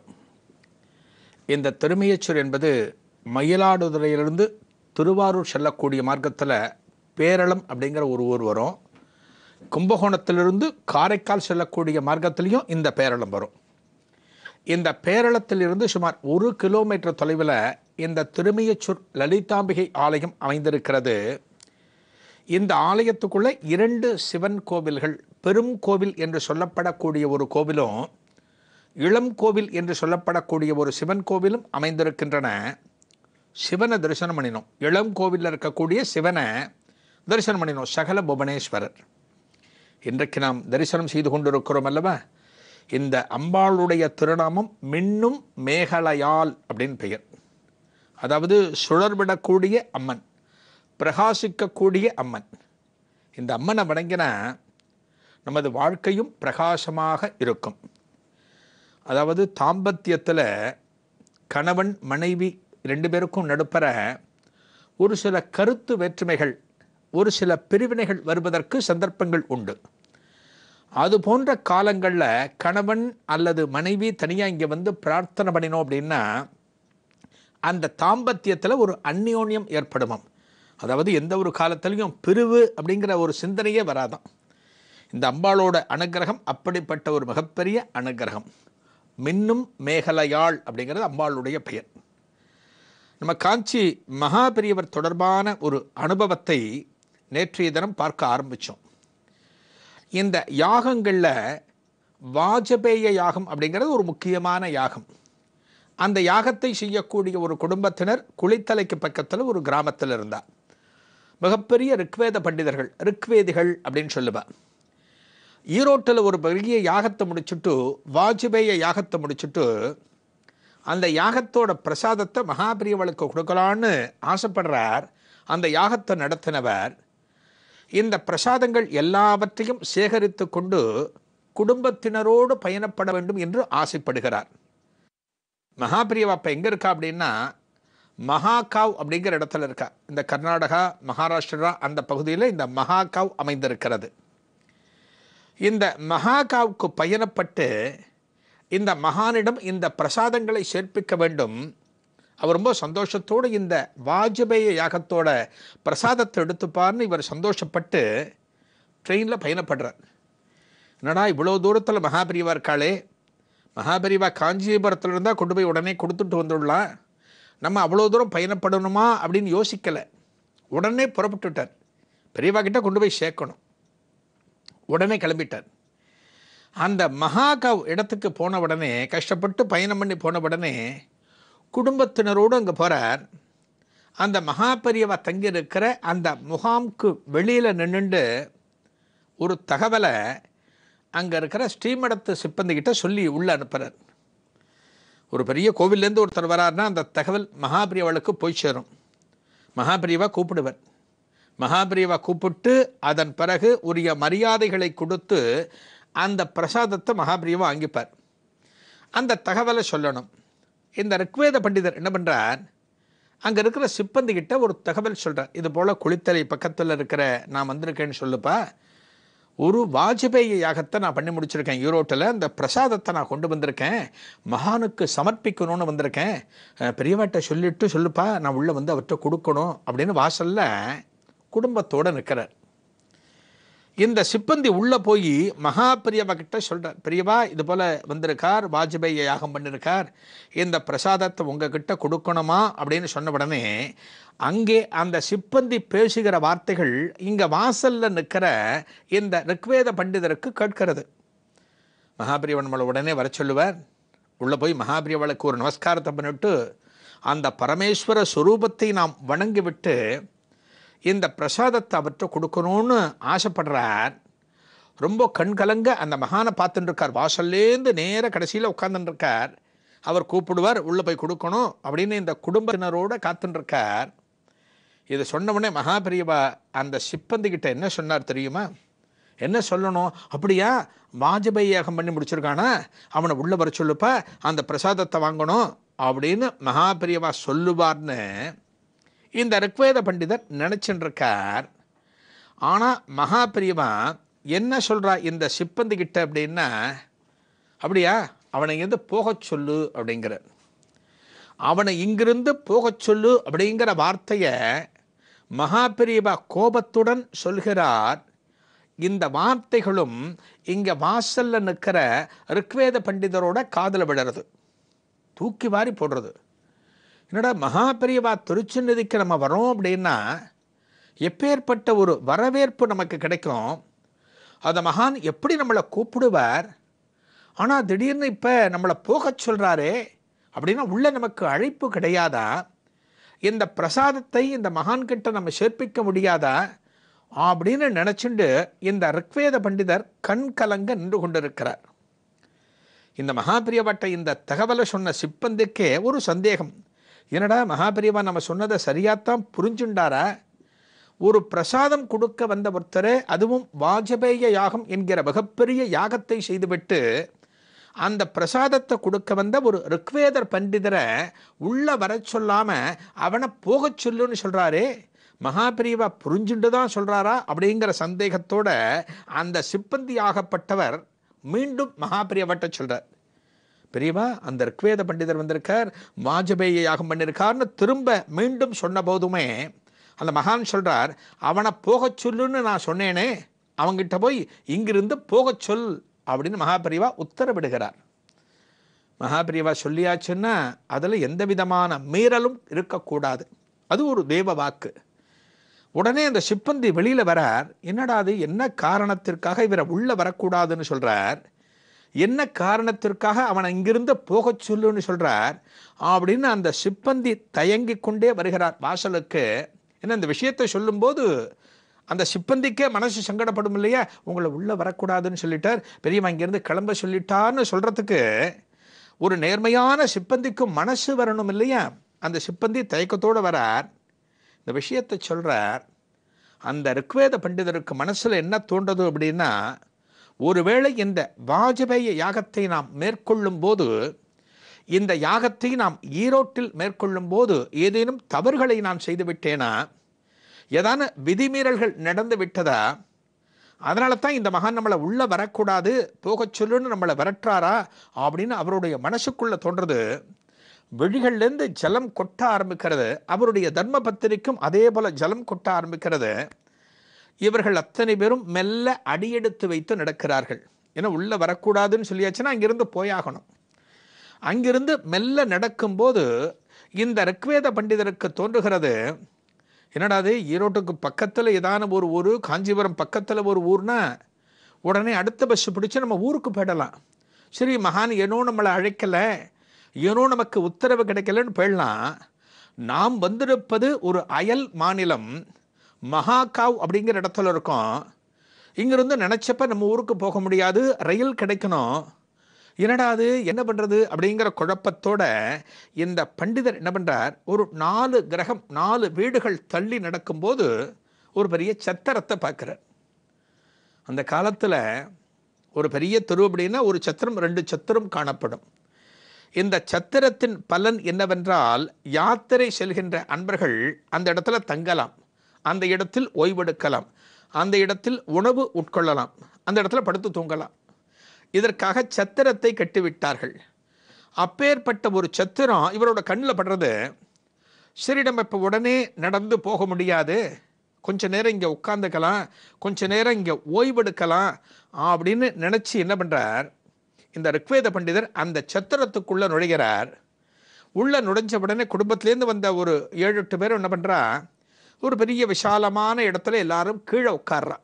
இந்த திருமியச்சூர் என்பது மயிலாடுதுறையிலிருந்து திருவாரூர் செல்லக்கூடிய மார்க்கத்தில் பேரளம் அப்படிங்கிற ஒரு ஊர் வரும் கும்பகோணத்திலிருந்து காரைக்கால் செல்லக்கூடிய மார்க்கத்திலையும் இந்த பேரளம் வரும் இந்த பேரளத்திலிருந்து சுமார் ஒரு கிலோமீட்டர் தொலைவில் இந்த திருமியச்சூர் லலிதாம்பிகை ஆலயம் அமைந்திருக்கிறது இந்த ஆலயத்துக்குள்ள இரண்டு சிவன் கோவில்கள் பெரும் கோவில் என்று சொல்லப்படக்கூடிய ஒரு கோவிலும் இளம் கோவில் என்று சொல்லப்படக்கூடிய ஒரு சிவன் கோவிலும் அமைந்திருக்கின்றன சிவனை தரிசனம் பண்ணினோம் இளம் கோவிலில் இருக்கக்கூடிய சிவனை தரிசனம் பண்ணினோம் சகல புவனேஸ்வரர் இன்றைக்கு நாம் தரிசனம் செய்து கொண்டிருக்கிறோம் அல்லவா இந்த அம்பாளுடைய திருநாமம் மின்னும் மேகலையால் அப்படின்னு பெயர் அதாவது சுழர்விடக்கூடிய அம்மன் பிரகாசிக்கக்கூடிய அம்மன் இந்த அம்மனை வணங்கினா நமது வாழ்க்கையும் பிரகாசமாக இருக்கும் அதாவது தாம்பத்தியத்தில் கணவன் மனைவி ரெண்டு பேருக்கும் நடுப்பற ஒரு சில கருத்து வேற்றுமைகள் ஒரு சில பிரிவினைகள் வருவதற்கு சந்தர்ப்பங்கள் உண்டு அது போன்ற காலங்களில் கணவன் அல்லது மனைவி தனியாக இங்கே வந்து பிரார்த்தனை பண்ணினோம் அப்படின்னா அந்த தாம்பத்தியத்தில் ஒரு அந்யோன்யம் ஏற்படுமாம் அதாவது எந்த ஒரு காலத்திலையும் பிரிவு அப்படிங்கிற ஒரு சிந்தனையே வராதாம் இந்த அம்பாளோட அனுகிரகம் அப்படிப்பட்ட ஒரு மிகப்பெரிய அனுகிரகம் மின்னும் மேகலையாள் அப்படிங்கிறது அம்பாளுடைய பெயர் நம்ம காஞ்சி மகாபெரியவர் தொடர்பான ஒரு அனுபவத்தை நேற்றைய தினம் பார்க்க ஆரம்பித்தோம் இந்த யாகங்களில் வாஜபேய யாகம் அப்படிங்கிறது ஒரு முக்கியமான யாகம் அந்த யாகத்தை செய்யக்கூடிய ஒரு குடும்பத்தினர் குளித்தலைக்கு பக்கத்தில் ஒரு கிராமத்தில் இருந்தார் மிகப்பெரிய ரிக்வேத பண்டிதர்கள் ரிக்வேதிகள் அப்படின்னு சொல்லுவா ஈரோட்டில் ஒரு பெரிய யாகத்தை முடிச்சுட்டு வாஜ்பேய யாகத்தை முடிச்சுட்டு அந்த யாகத்தோட பிரசாதத்தை மகாபிரியவளுக்கு கொடுக்கலான்னு ஆசைப்படுறார் அந்த யாகத்தை நடத்தினவர் இந்த பிரசாதங்கள் எல்லாவற்றையும் சேகரித்து கொண்டு குடும்பத்தினரோடு பயணப்பட வேண்டும் என்று ஆசைப்படுகிறார் மகாபிரியவா இப்போ எங்கே இருக்கா அப்படின்னா மகாகாவ் அப்படிங்கிற இடத்துல இருக்கா இந்த கர்நாடகா மகாராஷ்டிரா அந்த பகுதியில் இந்த மகாகாவ் அமைந்திருக்கிறது இந்த மகாகாவுக்கு பயணப்பட்டு இந்த மகானிடம் இந்த பிரசாதங்களை சேர்ப்பிக்க வேண்டும் அவர் ரொம்ப சந்தோஷத்தோடு இந்த வாஜபேய யாகத்தோட பிரசாதத்தை எடுத்துப்பார்னு இவர் சந்தோஷப்பட்டு ட்ரெயினில் பயணப்படுறார் என்னடா இவ்வளோ தூரத்தில் மகாபிரிவா இருக்காளே மகாபெரிவா காஞ்சிபுரத்தில் இருந்தால் கொண்டு போய் உடனே கொடுத்துட்டு வந்துடலாம் நம்ம அவ்வளோ தூரம் பயணப்படணுமா அப்படின்னு யோசிக்கலை உடனே புறப்பட்டுட்டார் பெரியவா கிட்ட கொண்டு போய் சேர்க்கணும் உடனே கிளம்பிட்டார் அந்த மகாகாவ் இடத்துக்கு போன உடனே கஷ்டப்பட்டு பயணம் பண்ணி போன உடனே குடும்பத்தினரோடு அங்கே போகிறார் அந்த மகாபெரியவா தங்கியிருக்கிற அந்த முகாம்க்கு வெளியில் நின்றுண்டு ஒரு தகவலை அங்கே இருக்கிற ஸ்ரீமடத்து சிப்பந்திக்கிட்ட சொல்லி உள்ளே அனுப்புகிறார் ஒரு பெரிய கோவில்லேருந்து ஒருத்தர் வராருன்னா அந்த தகவல் மகாபிரியவளுக்கு போய் சேரும் மகாபிரியவா கூப்பிடுவர் மகாபிரிவா கூப்பிட்டு அதன் பிறகு உரிய மரியாதைகளை கொடுத்து அந்த பிரசாதத்தை மகாபிரிவா வாங்கிப்பார் அந்த தகவலை சொல்லணும் இந்த ரிக்வேத பண்டிதர் என்ன பண்ணுறார் அங்கே இருக்கிற சிப்பந்தி கிட்ட ஒரு தகவல் சொல்கிறார் இது போல் குளித்தலை பக்கத்தில் இருக்கிற நான் வந்திருக்கேன்னு சொல்லுப்பா ஒரு வாஜ்பேயி யாகத்தை நான் பண்ணி முடிச்சிருக்கேன் யூரோட்டில் அந்த பிரசாதத்தை நான் கொண்டு வந்திருக்கேன் மகானுக்கு சமர்ப்பிக்கணும்னு வந்திருக்கேன் அஹ், பெரியவாட்ட சொல்லிட்டு சொல்லுப்பா நான் உள்ளே வந்து அவர்கிட்ட கொடுக்கணும் அப்படின்னு வாசலில் குடும்பத்தோடு நிற்கிறார் இந்த சிப்பந்தி உள்ளே போய் மகா பெரியவா கிட்ட சொல்கிறார் பெரியவா இது போல் வந்திருக்கார் வாஜ்பேயி யாகம் பண்ணியிருக்கார் இந்த பிரசாதத்தை உங்ககிட்ட கொடுக்கணுமா அப்படின்னு சொன்ன உடனே அங்கே அந்த சிப்பந்தி பேசுகிற வார்த்தைகள் இங்கே வாசலில் நிற்கிற இந்த ரிக்வேத பண்டிதருக்கு கேட்கிறது மகாபிரியவன் நம்மளை உடனே வர சொல்லுவார் உள்ளே போய் மகாபிரியவளுக்கு ஒரு நமஸ்காரத்தை பண்ணிட்டு அந்த பரமேஸ்வர ஸ்வரூபத்தை நாம் வணங்கிவிட்டு இந்த பிரசாதத்தை அவர்கிட்ட கொடுக்கணும்னு ஆசைப்படுறார் ரொம்ப கண்கலங்க அந்த மகானை பார்த்துட்டு இருக்கார் வாசல்லேருந்து நேர கடைசியில் உட்காந்துட்டு இருக்கார் அவர் கூப்பிடுவார் உள்ளே போய் கொடுக்கணும் அப்படின்னு இந்த குடும்பத்தினரோட காத்துட்டு இருக்கார் இது சொன்ன உடனே மகாபிரியவா அந்த சிப்பந்தி கிட்ட என்ன சொன்னார் தெரியுமா என்ன சொல்லணும் அப்படியா வாஜபேயி யாகம் பண்ணி முடிச்சிருக்கானா அவனை உள்ளே வர சொல்லுப்பா அந்த பிரசாதத்தை வாங்கணும் அப்படின்னு மகாபிரியவா சொல்லுவார்னு இந்த ரிக்வேத பண்டிதர் நினச்சின்னு இருக்கார் ஆனால் மகாபிரியவா என்ன சொல்கிறா இந்த சிப்பந்தி கிட்ட அப்படின்னா அப்படியா அவனை இங்கேருந்து போகச் சொல்லு அப்படிங்கிறார் அவனை இங்கிருந்து போகச் சொல்லு அப்படிங்கிற வார்த்தையை மகாபிரியவா கோபத்துடன் சொல்கிறார் இந்த வார்த்தைகளும் இங்கே வாசல்ல நிற்கிற ரிக்வேத பண்டிதரோட காதில் விடுறது தூக்கி வாரி போடுறது என்னடா மகாபெரியவா திருச்சென்னதிக்கு நம்ம வரோம் அப்படின்னா எப்பேற்பட்ட ஒரு வரவேற்பு நமக்கு கிடைக்கும் அந்த மகான் எப்படி நம்மளை கூப்பிடுவார் ஆனால் திடீர்னு இப்போ நம்மளை போகச் சொல்கிறாரே அப்படின்னா உள்ள நமக்கு அழைப்பு கிடையாதா இந்த பிரசாதத்தை இந்த மகான்கிட்ட நம்ம சேர்ப்பிக்க முடியாதா அப்படின்னு நினச்சிண்டு இந்த ரிக்வேத பண்டிதர் கண் கலங்க நின்று கொண்டிருக்கிறார் இந்த மகாபிரியவாட்ட இந்த தகவலை சொன்ன சிப்பந்திக்கே ஒரு சந்தேகம் என்னடா மகாபிரியவா நம்ம சொன்னதை சரியாத்தான் புரிஞ்சுண்டாரா ஒரு பிரசாதம் கொடுக்க வந்த ஒருத்தர் அதுவும் வாஜபேய யாகம் என்கிற மிகப்பெரிய யாகத்தை செய்துவிட்டு அந்த பிரசாதத்தை கொடுக்க வந்த ஒரு ரிக்வேதர் பண்டிதரை உள்ள வர சொல்லாம அவனை போகச் சொல்லுன்னு சொல்றாரே மகாபிரியவா புரிஞ்சுண்டு தான் சொல்றாரா அப்படிங்கிற சந்தேகத்தோட அந்த சிப்பந்தி ஆகப்பட்டவர் மீண்டும் மகாபிரியவட்ட சொல்றார் பெரியவா அந்த ரிக்வேத பண்டிதர் வந்திருக்கார் வாஜபேய யாகம் பண்ணியிருக்கார்னு திரும்ப மீண்டும் சொன்ன போதுமே அந்த மகான் சொல்றார் அவனை போகச் சொல்லுன்னு நான் சொன்னேனே அவங்கிட்ட போய் இங்கிருந்து போகச் சொல் அப்படின்னு மகாபிரிவா உத்தரவிடுகிறார் மகாபிரிவா சொல்லியாச்சுன்னா அதில் எந்த விதமான மீறலும் இருக்கக்கூடாது அது ஒரு தேவ வாக்கு உடனே அந்த சிப்பந்தி வெளியில் வரார் என்னடா அது என்ன காரணத்திற்காக இவரை உள்ளே வரக்கூடாதுன்னு சொல்கிறார் என்ன காரணத்திற்காக அவனை இங்கிருந்து போகச் சொல்லுன்னு சொல்கிறார் அப்படின்னு அந்த சிப்பந்தி தயங்கி கொண்டே வருகிறார் வாசலுக்கு ஏன்னா இந்த விஷயத்தை சொல்லும்போது அந்த சிப்பந்திக்கே மனசு சங்கடப்படும் இல்லையா உங்களை உள்ளே வரக்கூடாதுன்னு சொல்லிட்டார் பெரியவன் இங்கேருந்து கிளம்ப சொல்லிட்டான்னு சொல்கிறதுக்கு ஒரு நேர்மையான சிப்பந்திக்கும் மனசு வரணும் இல்லையா அந்த சிப்பந்தி தயக்கத்தோடு வரார் இந்த விஷயத்தை சொல்கிறார் அந்த ரிக்வேத பண்டிதருக்கு மனசில் என்ன தோன்றது அப்படின்னா ஒருவேளை இந்த வாஜபேய யாகத்தை நாம் மேற்கொள்ளும் போது இந்த யாகத்தை நாம் ஈரோட்டில் மேற்கொள்ளும் போது ஏதேனும் தவறுகளை நான் செய்துவிட்டேனா ஏதான விதிமீறல்கள் நடந்து விட்டதா அதனால தான் இந்த மகான் நம்மளை உள்ளே வரக்கூடாது போகச் சொல்லுன்னு நம்மளை விரட்டுறாரா அப்படின்னு அவருடைய மனசுக்குள்ளே தோன்றது விழிகள்லேருந்து ஜலம் கொட்ட ஆரம்பிக்கிறது அவருடைய தர்ம பத்திரிக்கும் அதே போல் ஜலம் கொட்ட ஆரம்பிக்கிறது இவர்கள் அத்தனை பேரும் மெல்ல அடியெடுத்து வைத்து நடக்கிறார்கள் ஏன்னா உள்ளே வரக்கூடாதுன்னு சொல்லியாச்சுன்னா அங்கிருந்து போயாகணும் அங்கிருந்து மெல்ல நடக்கும்போது இந்த ரிக்வேத பண்டிதருக்கு தோன்றுகிறது என்னடா அது ஈரோட்டுக்கு பக்கத்தில் ஏதான ஒரு ஊர் காஞ்சிபுரம் பக்கத்தில் ஒரு ஊர்னா உடனே அடுத்த பஸ் பிடிச்சி நம்ம ஊருக்கு போயிடலாம் சரி மகான் ஏனோ நம்மளை அழைக்கலை ஏனோ நமக்கு உத்தரவு கிடைக்கலன்னு போயிடலாம் நாம் வந்திருப்பது ஒரு அயல் மாநிலம் மகாகாவ் அப்படிங்கிற இடத்துல இருக்கோம் இங்கிருந்து நினச்சப்ப நம்ம ஊருக்கு போக முடியாது ரயில் கிடைக்கணும் என்னடா அது என்ன பண்ணுறது அப்படிங்கிற குழப்பத்தோட இந்த பண்டிதர் என்ன பண்ணுறார் ஒரு நாலு கிரகம் நாலு வீடுகள் தள்ளி நடக்கும்போது ஒரு பெரிய சத்திரத்தை பார்க்குறார் அந்த காலத்தில் ஒரு பெரிய தெரு அப்படின்னா ஒரு சத்திரம் ரெண்டு சத்திரம் காணப்படும் இந்த சத்திரத்தின் பலன் என்னவென்றால் யாத்திரை செல்கின்ற அன்பர்கள் அந்த இடத்துல தங்கலாம் அந்த இடத்தில் ஓய்வெடுக்கலாம் அந்த இடத்தில் உணவு உட்கொள்ளலாம் அந்த இடத்துல படுத்து தூங்கலாம் இதற்காக சத்திரத்தை கட்டிவிட்டார்கள் அப்பேற்பட்ட ஒரு சத்திரம் இவரோட கண்ணில் படுறது சரி நம்ம இப்போ உடனே நடந்து போக முடியாது கொஞ்ச நேரம் இங்கே உட்காந்துக்கலாம் கொஞ்ச நேரம் இங்கே ஓய்வெடுக்கலாம் அப்படின்னு நினச்சி என்ன பண்ணுறார் இந்த ரிக்வேத பண்டிதர் அந்த சத்திரத்துக்குள்ளே நுழைகிறார் உள்ளே நுழைஞ்ச உடனே குடும்பத்திலேருந்து வந்த ஒரு ஏழு எட்டு பேர் என்ன பண்ணுறா ஒரு பெரிய விசாலமான இடத்துல எல்லாரும் கீழே உட்கார்றா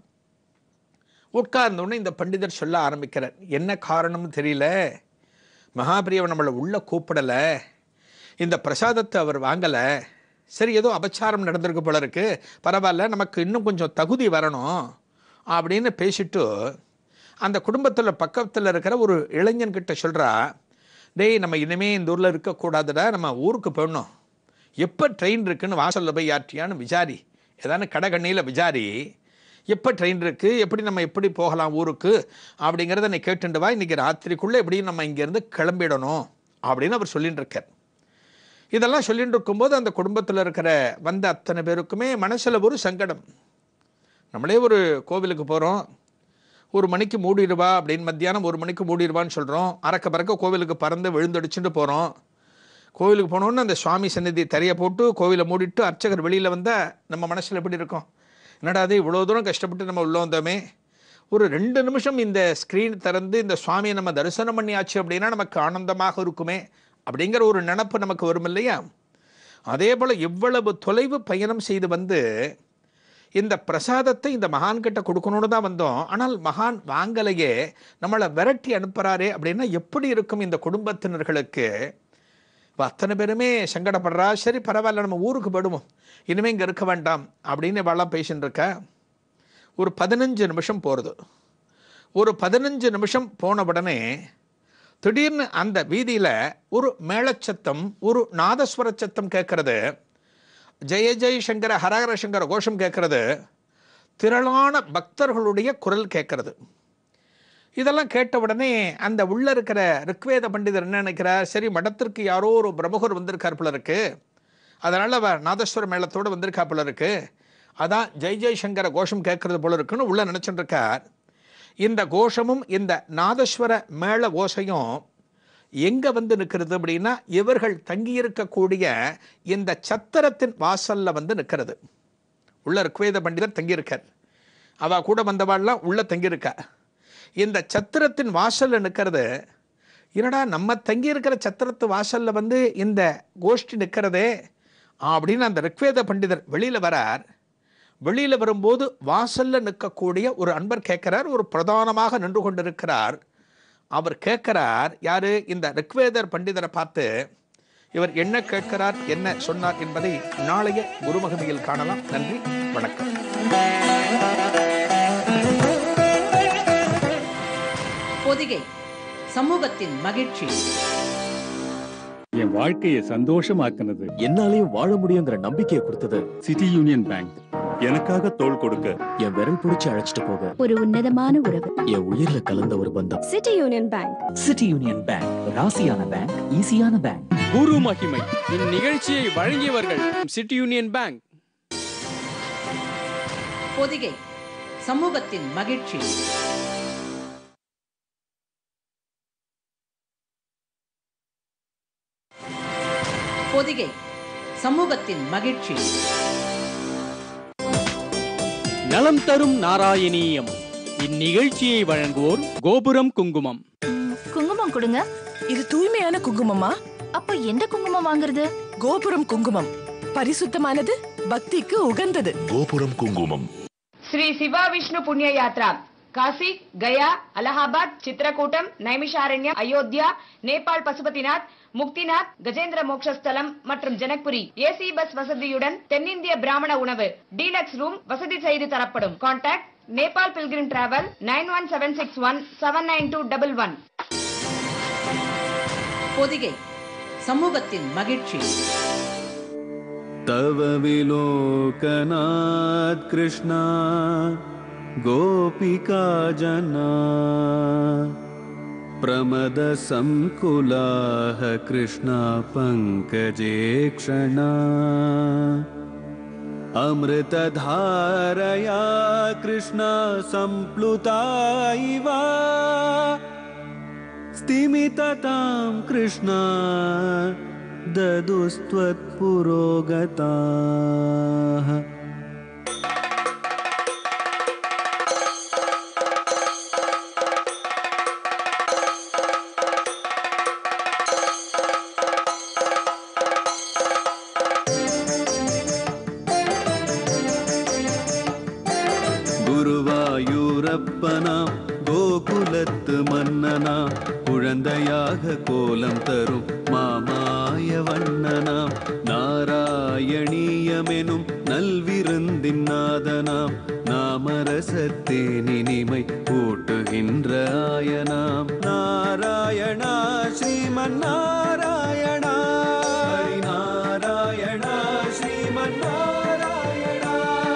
உட்கார்ந்த உடனே இந்த பண்டிதர் சொல்ல ஆரம்பிக்கிறார் என்ன காரணம்னு தெரியல மகாபிரியவன் நம்மளை உள்ளே கூப்பிடலை இந்த பிரசாதத்தை அவர் வாங்கலை சரி ஏதோ அபச்சாரம் நடந்திருக்கு போல இருக்கு பரவாயில்ல நமக்கு இன்னும் கொஞ்சம் தகுதி வரணும் அப்படின்னு பேசிட்டு அந்த குடும்பத்தில் பக்கத்தில் இருக்கிற ஒரு இளைஞன்கிட்ட சொல்கிறா டேய் நம்ம இனிமே இந்த ஊரில் இருக்கக்கூடாதுடா நம்ம ஊருக்கு போயிடணும் எப்போ ட்ரெயின் இருக்குன்னு வாசலில் போய் யாற்றியான்னு விசாரி ஏதானு கடகண்ணியில் விசாரி எப்போ ட்ரெயின் இருக்குது எப்படி நம்ம எப்படி போகலாம் ஊருக்கு அப்படிங்கிறத நீ கேட்டுண்டு வா இன்றைக்கி ராத்திரிக்குள்ளே எப்படியும் நம்ம இங்கேருந்து கிளம்பிடணும் அப்படின்னு அவர் சொல்லிட்டு இருக்கார் இதெல்லாம் சொல்லிட்டு இருக்கும்போது அந்த குடும்பத்தில் இருக்கிற வந்த அத்தனை பேருக்குமே மனசில் ஒரு சங்கடம் நம்மளே ஒரு கோவிலுக்கு போகிறோம் ஒரு மணிக்கு மூடிடுவா அப்படின்னு மத்தியானம் ஒரு மணிக்கு மூடிடுவான்னு சொல்கிறோம் அறக்க பறக்க கோவிலுக்கு பறந்து விழுந்தடிச்சுட்டு போகிறோம் கோவிலுக்கு போனோன்னு அந்த சுவாமி சந்நிதி தரையை போட்டு கோவிலை மூடிட்டு அர்ச்சகர் வெளியில் வந்தால் நம்ம மனசில் எப்படி இருக்கும் என்னடா அது இவ்வளோ தூரம் கஷ்டப்பட்டு நம்ம உள்ளே வந்தோமே ஒரு ரெண்டு நிமிஷம் இந்த ஸ்க்ரீன் திறந்து இந்த சுவாமியை நம்ம தரிசனம் பண்ணியாச்சு அப்படின்னா நமக்கு ஆனந்தமாக இருக்குமே அப்படிங்கிற ஒரு நினப்பு நமக்கு வரும் இல்லையா அதே போல் எவ்வளவு தொலைவு பயணம் செய்து வந்து இந்த பிரசாதத்தை இந்த மகான் கிட்ட கொடுக்கணும்னு தான் வந்தோம் ஆனால் மகான் வாங்கலையே நம்மளை விரட்டி அனுப்புகிறாரே அப்படின்னா எப்படி இருக்கும் இந்த குடும்பத்தினர்களுக்கு இப்போ அத்தனை பேருமே சங்கடப்படுறா சரி பரவாயில்ல நம்ம ஊருக்கு போயிடுவோம் இனிமேல் இங்கே இருக்க வேண்டாம் அப்படின்னு இவெல்லாம் பேசின்னு இருக்கா ஒரு பதினஞ்சு நிமிஷம் போகிறது ஒரு பதினஞ்சு நிமிஷம் போன உடனே திடீர்னு அந்த வீதியில் ஒரு மேளச்சத்தம் ஒரு நாதஸ்வர சத்தம் கேட்கறது ஜெய ஜெய் சங்கர ஹரஹர சங்கர கோஷம் கேட்கறது திரளான பக்தர்களுடைய குரல் கேட்கறது இதெல்லாம் கேட்ட உடனே அந்த உள்ள இருக்கிற ரிக்வேத பண்டிதர் என்ன நினைக்கிறார் சரி மடத்திற்கு யாரோ ஒரு பிரமுகர் வந்திருக்கார் போல இருக்கு அதனால் அவ நாதஸ்வர மேளத்தோடு வந்திருக்கா போல இருக்கு அதான் ஜெய் ஜெய் சங்கர கோஷம் கேட்கறது போல இருக்குன்னு உள்ள நினச்சிட்டு இருக்கார் இந்த கோஷமும் இந்த நாதஸ்வர மேள ஓசையும் எங்கே வந்து நிற்கிறது அப்படின்னா இவர்கள் தங்கியிருக்கக்கூடிய இந்த சத்திரத்தின் வாசலில் வந்து நிற்கிறது உள்ள ருக்வேத பண்டிதர் தங்கியிருக்கார் அவ கூட வந்தவாள்லாம் உள்ள தங்கியிருக்கா இந்த சத்திரத்தின் வாசலில் நிற்கிறது என்னடா நம்ம தங்கியிருக்கிற சத்திரத்து வாசலில் வந்து இந்த கோஷ்டி நிற்கிறதே அப்படின்னு அந்த ரிக்வேத பண்டிதர் வெளியில் வரார் வெளியில் வரும்போது வாசலில் நிற்கக்கூடிய ஒரு அன்பர் கேட்கிறார் ஒரு பிரதானமாக நின்று கொண்டிருக்கிறார் அவர் கேட்கிறார் யாரு இந்த ரிக்வேதர் பண்டிதரை பார்த்து இவர் என்ன கேட்கிறார் என்ன சொன்னார் என்பதை நாளைய குருமகமையில் காணலாம் நன்றி வணக்கம் பொதிகை சமூகத்தின் மகிழ்ச்சி என் வாழ்க்கையை சந்தோஷமாக்குனது என்னாலையும் வாழ முடியுங்கிற நம்பிக்கையை கொடுத்தது சிட்டி யூனியன் பேங்க் எனக்காக தோள் கொடுக்க என் விரல் பிடிச்சு அழைச்சிட்டு போக ஒரு உன்னதமான உறவு என் உயிர்ல கலந்த ஒரு பந்தம் City Union Bank City Union Bank ராசியான பேங்க் ஈஸியான பேங்க் குரு மகிமை இந்நிகழ்ச்சியை வழங்கியவர்கள் சிட்டி யூனியன் பேங்க் பொதிகை சமூகத்தின் மகிழ்ச்சி பொதிகை சமூகத்தின் மகிழ்ச்சி நலம் தரும் நாராயணீயம் இந்நிகழ்ச்சியை வழங்குவோர் கோபுரம் குங்குமம் குங்குமம் கொடுங்க இது தூய்மையான குங்குமமா அப்ப எந்த குங்குமம் வாங்குறது கோபுரம் குங்குமம் பரிசுத்தமானது பக்திக்கு உகந்தது கோபுரம் குங்குமம் శ్రీ శివ విష్ణు పుణ్యయాత్ర కాశీ గయా అలహాబాద్ చిత్రకూటం నైమిషారణ్యం అయోధ్య நேபாள் பசுபதிநாத் முக்திநாத் கஜேந்திர மோட்சஸ்தலம் மற்றும் ஜனக்புரி ஏசி பஸ் வசதியுடன் தென்னிந்திய பிராமண உணவு டீலக்ஸ் ரூம் வசதி செய்து தரப்படும் contact Nepal pilgrim travel nine one seven six one seven nine two double one Podhigai சமூகத்தின் மகிழ்ச்சி तव विलोकनात् कृष्णा गोपिका जना प्रमदसङ्कुलाः कृष्णा पङ्कजे क्षणा अमृतधारया कृष्णा सम्प्लुता इव स्तिमिततां कृष्णा ददुस्त्वत्पुरोगताः குருவாயூரப்பனா கோகுலத்து மன்னனா குழந்தையாக கோலம் தரும் மாமாய வண்ணனாம் நாராயணீயமெனும் நல்விருந்தின் நாதனாம் நாமரசத்தேன் இனிமை கூட்டுகின்ற ஆயனாம் நாராயணா ஸ்ரீமன் நாராயணா ஹரி நாராயணா ஸ்ரீமன் நாராயணா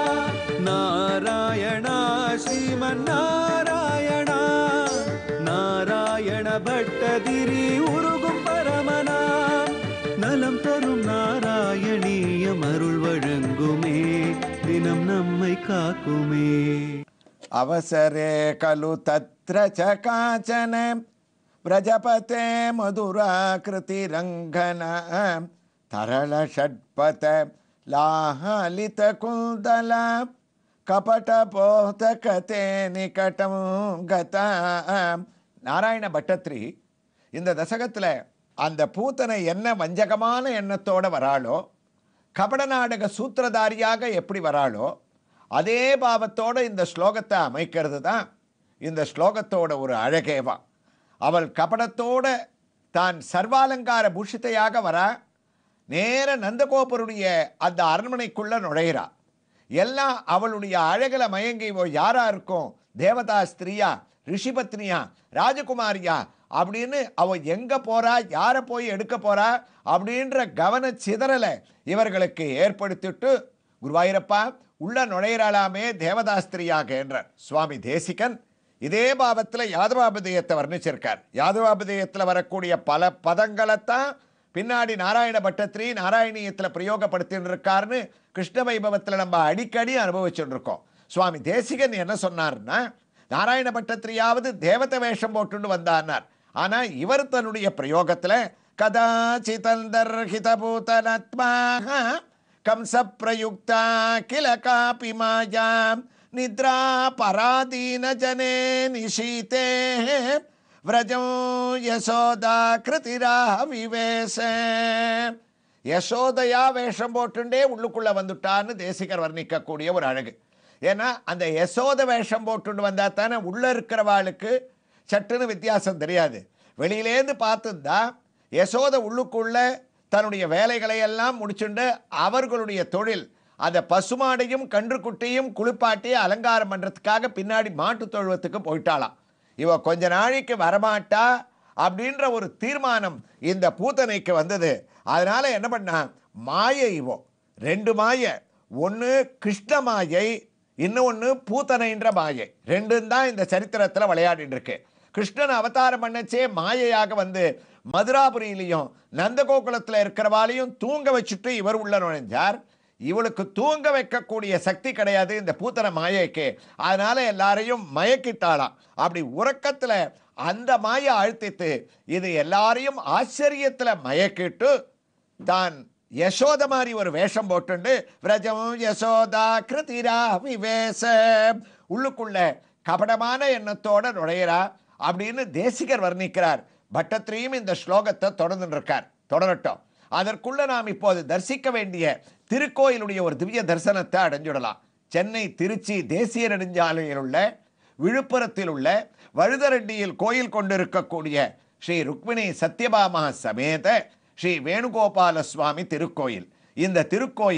நாராயணா ஸ்ரீமன் நாராயணா நாராயண பட்டதிரி உருகும் பரமனாம் நலம் தரும் நாராயணீயம் அருள் வழங்குமே தினம் நம்மை காக்குமே अवसरे खलु तत्र च काचन व्रजपते मधुराकृतिरङ्घन तरलषट्पथ लाहलितकुन्दल कपटपोतकते निकटं गता நாராயண பட்டத்ரி இந்த தசகத்தில் அந்த பூத்தனை என்ன வஞ்சகமான எண்ணத்தோட வராளோ கபட நாடக சூத்திரதாரியாக எப்படி வராளோ அதே பாவத்தோட இந்த ஸ்லோகத்தை அமைக்கிறது தான் இந்த ஸ்லோகத்தோட ஒரு அழகேவா அவள் கபடத்தோட தான் சர்வாலங்கார பூஷித்தையாக வரா நேர நந்தகோபருடைய அந்த அரண்மனைக்குள்ள நுழையிறா எல்லாம் அவளுடைய அழகில மயங்கி இவ யாரா இருக்கும் தேவதா ஸ்திரியா ரிஷிபத்னியா ராஜகுமாரியா அப்படின்னு அவ எங்க போறா யாரை போய் எடுக்க போறா அப்படின்ற கவன சிதறலை இவர்களுக்கு ஏற்படுத்திட்டு குருவாயூரப்பா உள்ள நுழையிறாளாமே தேவதாஸ்திரியாக என்றார் சுவாமி தேசிகன் இதே பாவத்தில் யாதவாபதயத்தை வர்ணிச்சிருக்கார் யாதவாபதயத்தில் வரக்கூடிய பல பதங்களைத்தான் பின்னாடி நாராயண பட்டத்திரி நாராயணியத்தில் பிரயோகப்படுத்தின்னு இருக்காருன்னு கிருஷ்ண வைபவத்தில் நம்ம அடிக்கடி அனுபவிச்சுட்டு இருக்கோம் சுவாமி தேசிகன் என்ன சொன்னார்னா நாராயண பட்டத்திரியாவது தேவத வேஷம் போட்டுன்னு வந்தார்னார் ஆனா இவர் தன்னுடைய பிரயோகத்தில் கதாச்சிதந்தர்ஹிதபூதனத்மா கம்ச பிரயுக்தா கில காபி மாயா நித்ரா பராதீன ஜனே நிஷீதே விரஜம் யசோதா கிருதிரா விவேச யசோதையா வேஷம் போட்டுண்டே உள்ளுக்குள்ள வந்துட்டான்னு தேசிகர் வர்ணிக்கக்கூடிய ஒரு அழகு ஏன்னா அந்த யசோத வேஷம் போட்டுண்டு வந்தா தானே உள்ள இருக்கிறவாளுக்கு சட்டுன்னு வித்தியாசம் தெரியாது வெளியிலேருந்து பார்த்துருந்தா யசோத உள்ளுக்குள்ள தன்னுடைய வேலைகளை எல்லாம் முடிச்சுண்டு அவர்களுடைய தொழில் அந்த பசுமாடையும் கன்றுக்குட்டியும் குளிப்பாட்டி அலங்காரம் பண்ணுறதுக்காக பின்னாடி மாட்டு தொழுவத்துக்கு போயிட்டாளாம் இவ கொஞ்ச நாளைக்கு வரமாட்டா அப்படின்ற ஒரு தீர்மானம் இந்த பூத்தனைக்கு வந்தது அதனால என்ன பண்ணா மாயை இவோ ரெண்டு மாயை ஒன்று கிருஷ்ண மாயை இன்னொன்று பூத்தனைன்ற மாயை ரெண்டும் தான் இந்த சரித்திரத்தில் விளையாடிட்டு இருக்கு கிருஷ்ணன் அவதாரம் பண்ணச்சே மாயையாக வந்து மதுராபுரியிலையும் நந்தகோகுலத்தில் இருக்கிறவாலையும் தூங்க வச்சுட்டு இவர் உள்ள நுழைஞ்சார் இவளுக்கு தூங்க வைக்கக்கூடிய சக்தி கிடையாது இந்த பூத்தன மாயைக்கு அதனால எல்லாரையும் மயக்கிட்டாளாம் அப்படி உறக்கத்தில் அந்த மாயை அழுத்தித்து இது எல்லாரையும் ஆச்சரியத்தில் மயக்கிட்டு தான் யசோத மாதிரி ஒரு வேஷம் போட்டுண்டு விரஜம் யசோதா கிருதிரா விவேச உள்ளுக்குள்ள கபடமான எண்ணத்தோட நுழையிறா அப்படின்னு தேசிகர் வர்ணிக்கிறார் பட்டத்திரியும் இந்த ஸ்லோகத்தை தொடர்ந்து இருக்கார் தொடரட்டும் அதற்குள்ள நாம் இப்போது தரிசிக்க வேண்டிய திருக்கோயிலுடைய ஒரு திவ்ய தரிசனத்தை அடைஞ்சுடலாம் சென்னை திருச்சி தேசிய நெடுஞ்சாலையில் உள்ள விழுப்புரத்தில் உள்ள வழுதரெட்டியில் கோயில் கொண்டிருக்கக்கூடிய ஸ்ரீ ருக்மிணி சத்யபாமா சமேத ஸ்ரீ வேணுகோபால சுவாமி திருக்கோயில் இந்த திருக்கோயில்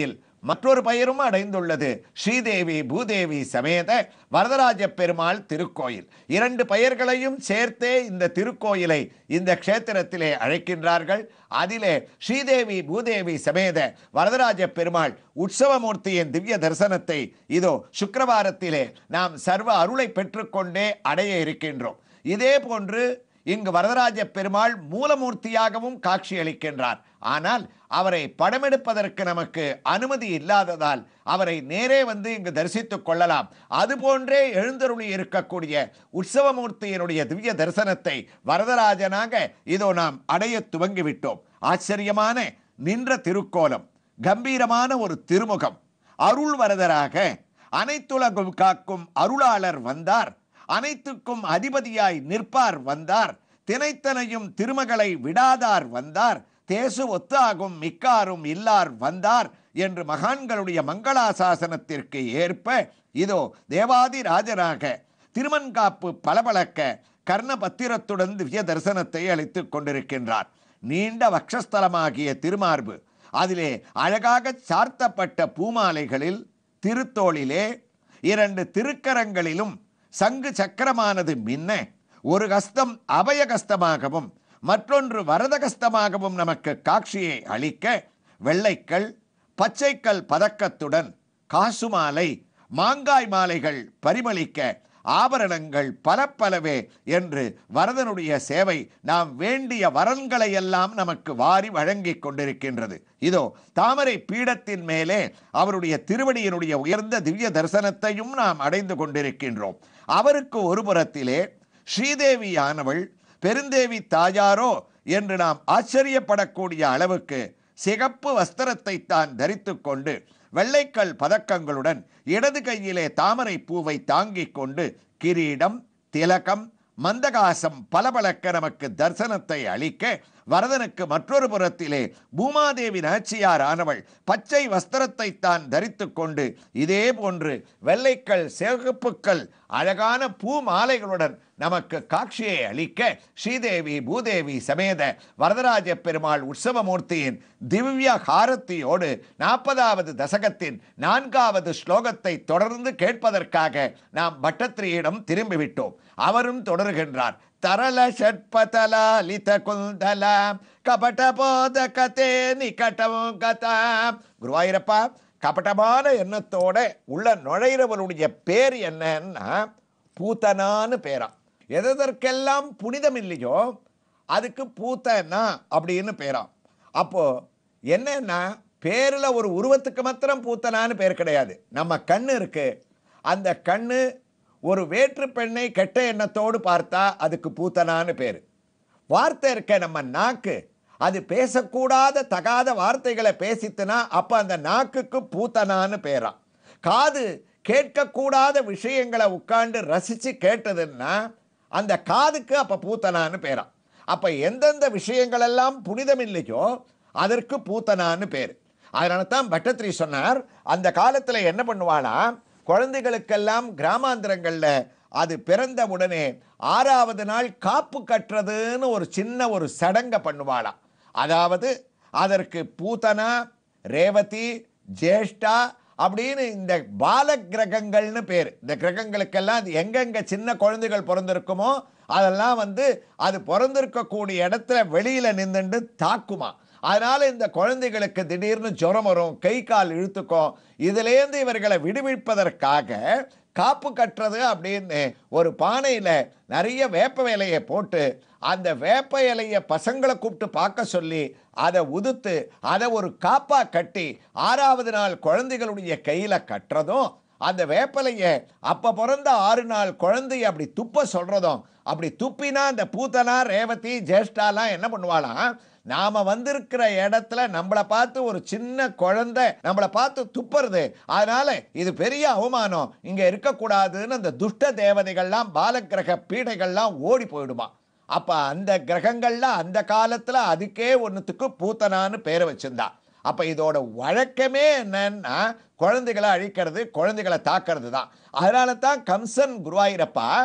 மற்றொரு பெயரும் அடைந்துள்ளது ஸ்ரீதேவி பூதேவி சமேத வரதராஜ பெருமாள் திருக்கோயில் இரண்டு பெயர்களையும் சேர்த்தே இந்த திருக்கோயிலை இந்த க்ஷேத்திரத்திலே அழைக்கின்றார்கள் அதிலே ஸ்ரீதேவி பூதேவி சமேத வரதராஜ பெருமாள் உற்சவமூர்த்தியின் திவ்ய தரிசனத்தை இதோ சுக்கிரவாரத்திலே நாம் சர்வ அருளை பெற்றுக்கொண்டே அடைய இருக்கின்றோம் இதே போன்று இங்கு வரதராஜ பெருமாள் மூலமூர்த்தியாகவும் காட்சியளிக்கின்றார் ஆனால் அவரை படமெடுப்பதற்கு நமக்கு அனுமதி இல்லாததால் அவரை நேரே வந்து இங்கு தரிசித்துக் கொள்ளலாம் அதுபோன்றே எழுந்தருளி இருக்கக்கூடிய உற்சவமூர்த்தியினுடைய திவ்ய தரிசனத்தை வரதராஜனாக இதோ நாம் அடைய துவங்கிவிட்டோம் ஆச்சரியமான நின்ற திருக்கோலம் கம்பீரமான ஒரு திருமுகம் அருள் வரதராக அனைத்துலகும் காக்கும் அருளாளர் வந்தார் அனைத்துக்கும் அதிபதியாய் நிற்பார் வந்தார் தினைத்தனையும் திருமகளை விடாதார் வந்தார் தேசு ஒத்தாகும் மிக்காரும் இல்லார் வந்தார் என்று மகான்களுடைய மங்களாசாசனத்திற்கு ஏற்ப இதோ தேவாதி ராஜராக திருமன்காப்பு பளபளக்க கர்ணபத்திரத்துடன் திவ்ய தரிசனத்தை அளித்துக் கொண்டிருக்கின்றார் நீண்ட வக்ஷஸ்தலமாகிய திருமார்பு அதிலே அழகாக சார்த்தப்பட்ட பூமாலைகளில் திருத்தோளிலே இரண்டு திருக்கரங்களிலும் சங்கு சக்கரமானது மின்ன ஒரு கஸ்தம் அபயகஸ்தமாகவும் மற்றொன்று வரதகஸ்தமாகவும் நமக்கு காட்சியை அளிக்க வெள்ளைக்கல் பச்சைக்கல் பதக்கத்துடன் காசு மாலை மாங்காய் மாலைகள் பரிமளிக்க ஆபரணங்கள் பல பலவே என்று வரதனுடைய சேவை நாம் வேண்டிய வரன்களை எல்லாம் நமக்கு வாரி வழங்கிக் கொண்டிருக்கின்றது இதோ தாமரை பீடத்தின் மேலே அவருடைய திருவடியினுடைய உயர்ந்த திவ்ய தரிசனத்தையும் நாம் அடைந்து கொண்டிருக்கின்றோம் அவருக்கு ஒரு புறத்திலே ஸ்ரீதேவியானவள் பெருந்தேவி தாயாரோ என்று நாம் ஆச்சரியப்படக்கூடிய அளவுக்கு சிகப்பு வஸ்திரத்தை தான் தரித்துக் கொண்டு வெள்ளைக்கல் பதக்கங்களுடன் இடது கையிலே தாமரை பூவை தாங்கிக் கொண்டு கிரீடம் திலகம் மந்தகாசம் பளபளக்க நமக்கு தரிசனத்தை அளிக்க வரதனுக்கு மற்றொரு புறத்திலே பூமாதேவி நாச்சியார் ஆனவள் பச்சை வஸ்திரத்தை தான் தரித்துக் கொண்டு இதே போன்று வெள்ளைக்கல் சிகப்புக்கள் அழகான பூ மாலைகளுடன் நமக்கு காட்சியை அளிக்க ஸ்ரீதேவி பூதேவி சமேத வரதராஜ பெருமாள் உற்சவமூர்த்தியின் திவ்ய ஹாரத்தியோடு நாற்பதாவது தசகத்தின் நான்காவது ஸ்லோகத்தை தொடர்ந்து கேட்பதற்காக நாம் பட்டத்திரியிடம் திரும்பிவிட்டோம் அவரும் தொடர்கின்றார் தரள ஷட்பதலாலித குந்தல கபட போத கதே நிகட்டம் கதாம் குருவாயிரப்பா கபட்டமான எண்ணத்தோட உள்ள நுழையிறவருடைய பேர் என்னன்னா பூத்தனான்னு பேரா எதற்கெல்லாம் புனிதம் இல்லையோ அதுக்கு பூத்தனா அப்படின்னு பேராம் அப்போ என்னன்னா பேரில் ஒரு உருவத்துக்கு மாத்திரம் பூத்தனான்னு பேர் கிடையாது நம்ம கண்ணு இருக்கு அந்த கண்ணு ஒரு வேற்று பெண்ணை கெட்ட எண்ணத்தோடு பார்த்தா அதுக்கு பூத்தனான்னு பேர் வார்த்தை இருக்க நம்ம நாக்கு அது பேசக்கூடாத தகாத வார்த்தைகளை பேசித்துனா அப்போ அந்த நாக்குக்கு பூத்தனான்னு பேராம் காது கேட்கக்கூடாத விஷயங்களை உட்கார்ந்து ரசித்து கேட்டதுன்னா அந்த காதுக்கு அப்போ பூத்தனான்னு பேராம் அப்போ எந்தெந்த விஷயங்கள் எல்லாம் புனிதம் இல்லையோ அதற்கு பூத்தனான்னு பேர் அதனால தான் பட்டத்திரி சொன்னார் அந்த காலத்தில் என்ன பண்ணுவானா குழந்தைகளுக்கெல்லாம் கிராமாந்திரங்களில் அது பிறந்த உடனே ஆறாவது நாள் காப்பு கட்டுறதுன்னு ஒரு சின்ன ஒரு சடங்கை பண்ணுவாளாம் அதாவது அதற்கு பூத்தனா ரேவதி ஜேஷ்டா அப்படின்னு இந்த பால கிரகங்கள்னு பேர் இந்த கிரகங்களுக்கெல்லாம் அது எங்கெங்க சின்ன குழந்தைகள் பிறந்திருக்குமோ அதெல்லாம் வந்து அது பிறந்திருக்கக்கூடிய இடத்துல வெளியில நின்றுண்டு தாக்குமா அதனால இந்த குழந்தைகளுக்கு திடீர்னு ஜுரம் வரும் கை கால் இழுத்துக்கும் இதுலேருந்து இவர்களை விடுவிப்பதற்காக காப்பு கட்டுறது அப்படின்னு ஒரு பானையில் நிறைய வேப்ப இலையை போட்டு அந்த வேப்ப இலையை பசங்களை கூப்பிட்டு பார்க்க சொல்லி அதை உதுத்து அதை ஒரு காப்பா கட்டி ஆறாவது நாள் குழந்தைகளுடைய கையில் கட்டுறதும் அந்த வேப்பலையை அப்போ பிறந்த ஆறு நாள் குழந்தைய அப்படி துப்ப சொல்கிறதும் அப்படி துப்பினா அந்த பூத்தனா ரேவதி ஜேஷ்டாலாம் என்ன பண்ணுவாளாம் நாம வந்திருக்கிற இடத்துல நம்மளை பார்த்து ஒரு சின்ன குழந்தை நம்மளை பார்த்து துப்புறது அதனால இது பெரிய அவமானம் இங்க இருக்கக்கூடாதுன்னு அந்த துஷ்ட தேவதைகள்லாம் பாலக்கிரக பீடைகள்லாம் ஓடி போயிடுமா அப்ப அந்த கிரகங்கள்லாம் அந்த காலத்துல அதுக்கே ஒன்றுத்துக்கு பூத்தனான்னு பேரை வச்சிருந்தா அப்ப இதோட வழக்கமே என்னன்னா குழந்தைகளை அழிக்கிறது குழந்தைகளை தாக்கிறது தான் அதனால தான் கம்சன் குருவாயிரப்பா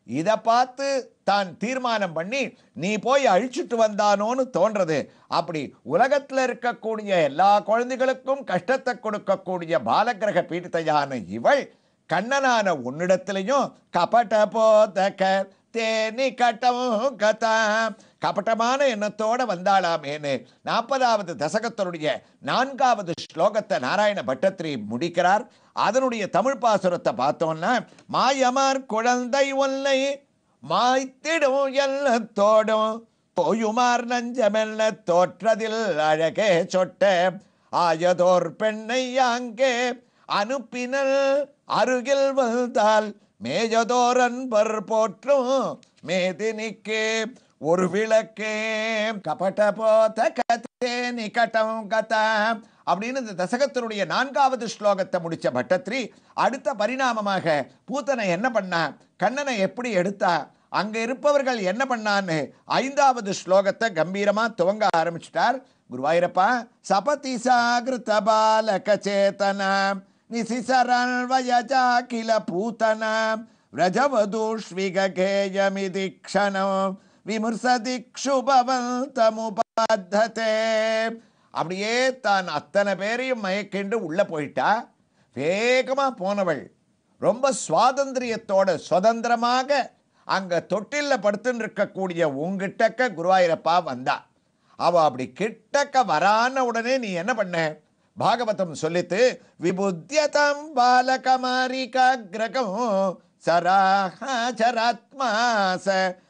இதை பார்த்து தான் தீர்மானம் பண்ணி நீ போய் அழிச்சிட்டு வந்தானோன்னு தோன்றது அப்படி உலகத்தில் இருக்கக்கூடிய எல்லா குழந்தைகளுக்கும் கஷ்டத்தை கொடுக்கக்கூடிய பாலகிரக பீடித்தையான இவள் கண்ணனான உன்னிடத்திலையும் கபட போதக தேனி கட்டவும் கதா கபட்டமான எண்ணத்தோட வந்தாளாமேன்னு நாற்பதாவது தசகத்தினுடைய நான்காவது ஸ்லோகத்தை நாராயண பட்டத்திரி முடிக்கிறார் அதனுடைய தமிழ் பாசுரத்தை பார்த்தோம்னா மாயமார் குழந்தை ஒல்லை மாய்த்திடும் எல்லத்தோடும் போயுமார் நஞ்சமெல்ல தோற்றதில் அழகே சொட்ட ஆயதோர் பெண்ணை அங்கே அனுப்பினல் அருகில் வந்தால் மேஜதோர் அன்பர் போற்றும் மேதினிக்கு ஒரு விளக்கே கபட போத கதே நிகட்டம் கதா அப்படின்னு இந்த தசகத்தினுடைய நான்காவது ஸ்லோகத்தை முடிச்ச பட்டத்ரி அடுத்த பரிணாமமாக பூத்தனை என்ன பண்ணா கண்ணனை எப்படி எடுத்தா அங்க இருப்பவர்கள் என்ன பண்ணான்னு ஐந்தாவது ஸ்லோகத்தை கம்பீரமா துவங்க ஆரம்பிச்சிட்டார் குருவாயிரப்பா சபதி சாகிருத பாலக சேதன நிசிசரன் வயஜா கில பூத்தன व्रजवधूष्विगेयमिति क्षणं விமர்சதிக்ஷு பவந்தமுபாத்ததே அப்படியே தான் அத்தனை பேரையும் மயக்கிண்டு உள்ள போயிட்டா வேகமா போனவள் ரொம்ப சுவாதந்திரியத்தோட சுதந்திரமாக அங்க தொட்டில்ல படுத்துன்னு இருக்கக்கூடிய உங்கிட்டக்க குருவாயிரப்பா வந்தா அவ அப்படி கிட்டக்க வரான உடனே நீ என்ன பண்ண பாகவதம் சொல்லித்து விபுத்தியதம் பாலகமாரிகாகிரகம் சராஹராத்மாச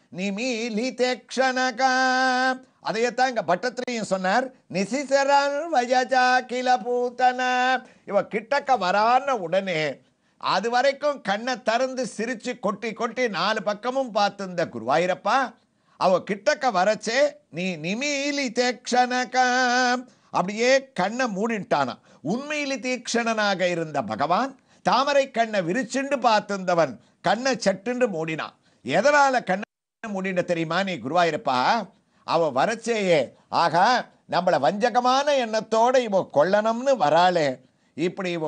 நிமீலிதே க்ஷணகா அதையத்தான் இங்க பட்டத்திலையும் சொன்னார் நிசிசரன் வயஜா கில பூத்தன இவ கிட்டக்க வரான உடனே அது வரைக்கும் கண்ணை திறந்து சிரிச்சு கொட்டி கொட்டி நாலு பக்கமும் பார்த்து இந்த குருவாயிரப்பா அவ கிட்டக்க வரச்சே நீ நிமீலி தேக்ஷணகா அப்படியே கண்ணை மூடிட்டானா உண்மையிலி தீக்ஷணனாக இருந்த பகவான் தாமரை கண்ணை விரிச்சுண்டு பார்த்திருந்தவன் கண்ணை சட்டுண்டு மூடினான் எதனால கண்ணை மூடின தெரியுமா நீ குருவாயிருப்பா அவ வரச்சேயே ஆகா நம்மள வஞ்சகமான எண்ணத்தோட இவ கொல்லணும்னு வராளே இப்படி இவோ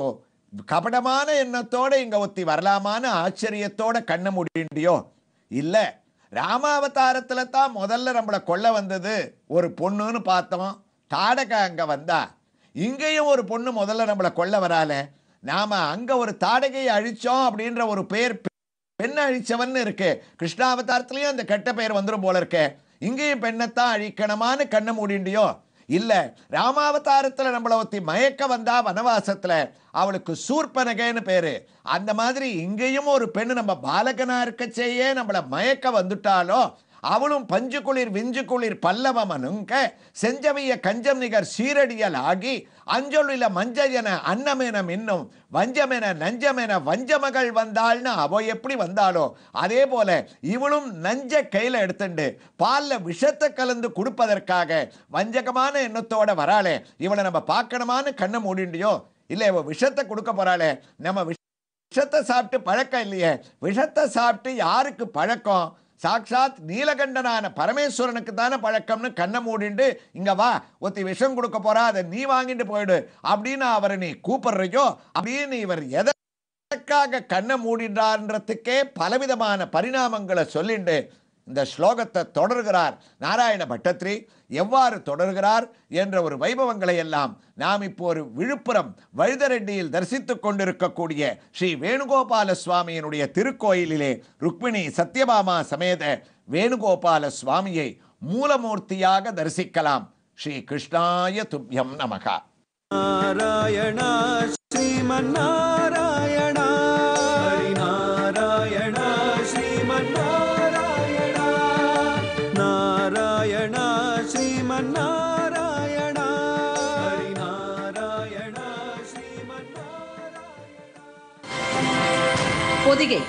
கபடமான எண்ணத்தோட இங்க ஒத்தி வரலாமான்னு ஆச்சரியத்தோட கண்ணை மூடிண்டியோ இல்ல ராமாவதாரத்துல தான் முதல்ல நம்மளை கொல்ல வந்தது ஒரு பொண்ணுன்னு பார்த்தோம் தாடக அங்க வந்தா இங்கேயும் ஒரு பொண்ணு முதல்ல நம்மளை கொல்ல வரால நாம அங்க ஒரு தாடகையை அழிச்சோம் அப்படின்ற ஒரு பேர் பெண்ணை அழிச்சவன் இருக்கு கிருஷ்ணாவதாரத்திலையும் அந்த கெட்ட பெயர் வந்துடும் போல இருக்கு இங்கேயும் பெண்ணைத்தான் அழிக்கணுமான்னு கண்ணை மூடிண்டியோ இல்ல ராமாவதாரத்துல நம்மளை ஒத்தி மயக்க வந்தா வனவாசத்துல அவளுக்கு சூர்பனகேன்னு பேரு அந்த மாதிரி இங்கேயும் ஒரு பெண்ணு நம்ம பாலகனா இருக்கச்சேயே நம்மள மயக்க வந்துட்டாலோ அவளும் பஞ்சு குளிர் விஞ்சு குளிர் பல்லவமனுங்க செஞ்சவிய கஞ்சம் நிகர் சீரடியல் ஆகி அஞ்சொலில மஞ்சயன அன்னமென மின்னும் வஞ்சமென நஞ்சமென வஞ்சமகள் வந்தாள்னு அவ எப்படி வந்தாளோ அதே போல இவளும் நஞ்ச கையில எடுத்துண்டு பால்ல விஷத்தை கலந்து கொடுப்பதற்காக வஞ்சகமான எண்ணத்தோட வராளே இவளை நம்ம பார்க்கணுமான்னு கண்ணை மூடிண்டியோ இல்ல இவ விஷத்தை கொடுக்க போறாளே நம்ம விஷத்தை சாப்பிட்டு பழக்கம் இல்லையே விஷத்தை சாப்பிட்டு யாருக்கு பழக்கம் சாக்ஷாத் நீலகண்டனான பரமேஸ்வரனுக்கு தானே பழக்கம்னு கண்ணை மூடிண்டு இங்க வா ஒத்தி விஷம் கொடுக்க போறா அதை நீ வாங்கிட்டு போயிடு அப்படின்னு அவரை நீ கூப்பிடுறையோ அப்படின்னு இவர் எதற்காக கண்ணை மூடின்றார்ன்றதுக்கே பலவிதமான பரிணாமங்களை சொல்லிண்டு இந்த ஸ்லோகத்தை தொடர்கிறார் நாராயண பட்டத்ரி எவ்வாறு தொடர்கிறார் என்ற ஒரு வைபவங்களை எல்லாம் நாம் இப்போ ஒரு விழுப்புரம் வழுதரெட்டியில் தரிசித்துக் கொண்டிருக்கக்கூடிய ஸ்ரீ வேணுகோபால சுவாமியினுடைய திருக்கோயிலிலே ருக்மிணி சத்யபாமா சமேத வேணுகோபால சுவாமியை மூலமூர்த்தியாக தரிசிக்கலாம் ஸ்ரீ கிருஷ்ணாய துப்யம் நமகா நாராயண ஸ்ரீமன்னாராயண ஹரிநாராயண ஸ்ரீமன்னாராயண நாராயண ஸ்ரீமன்னாராயண ஹரிநாராயண பொதிகை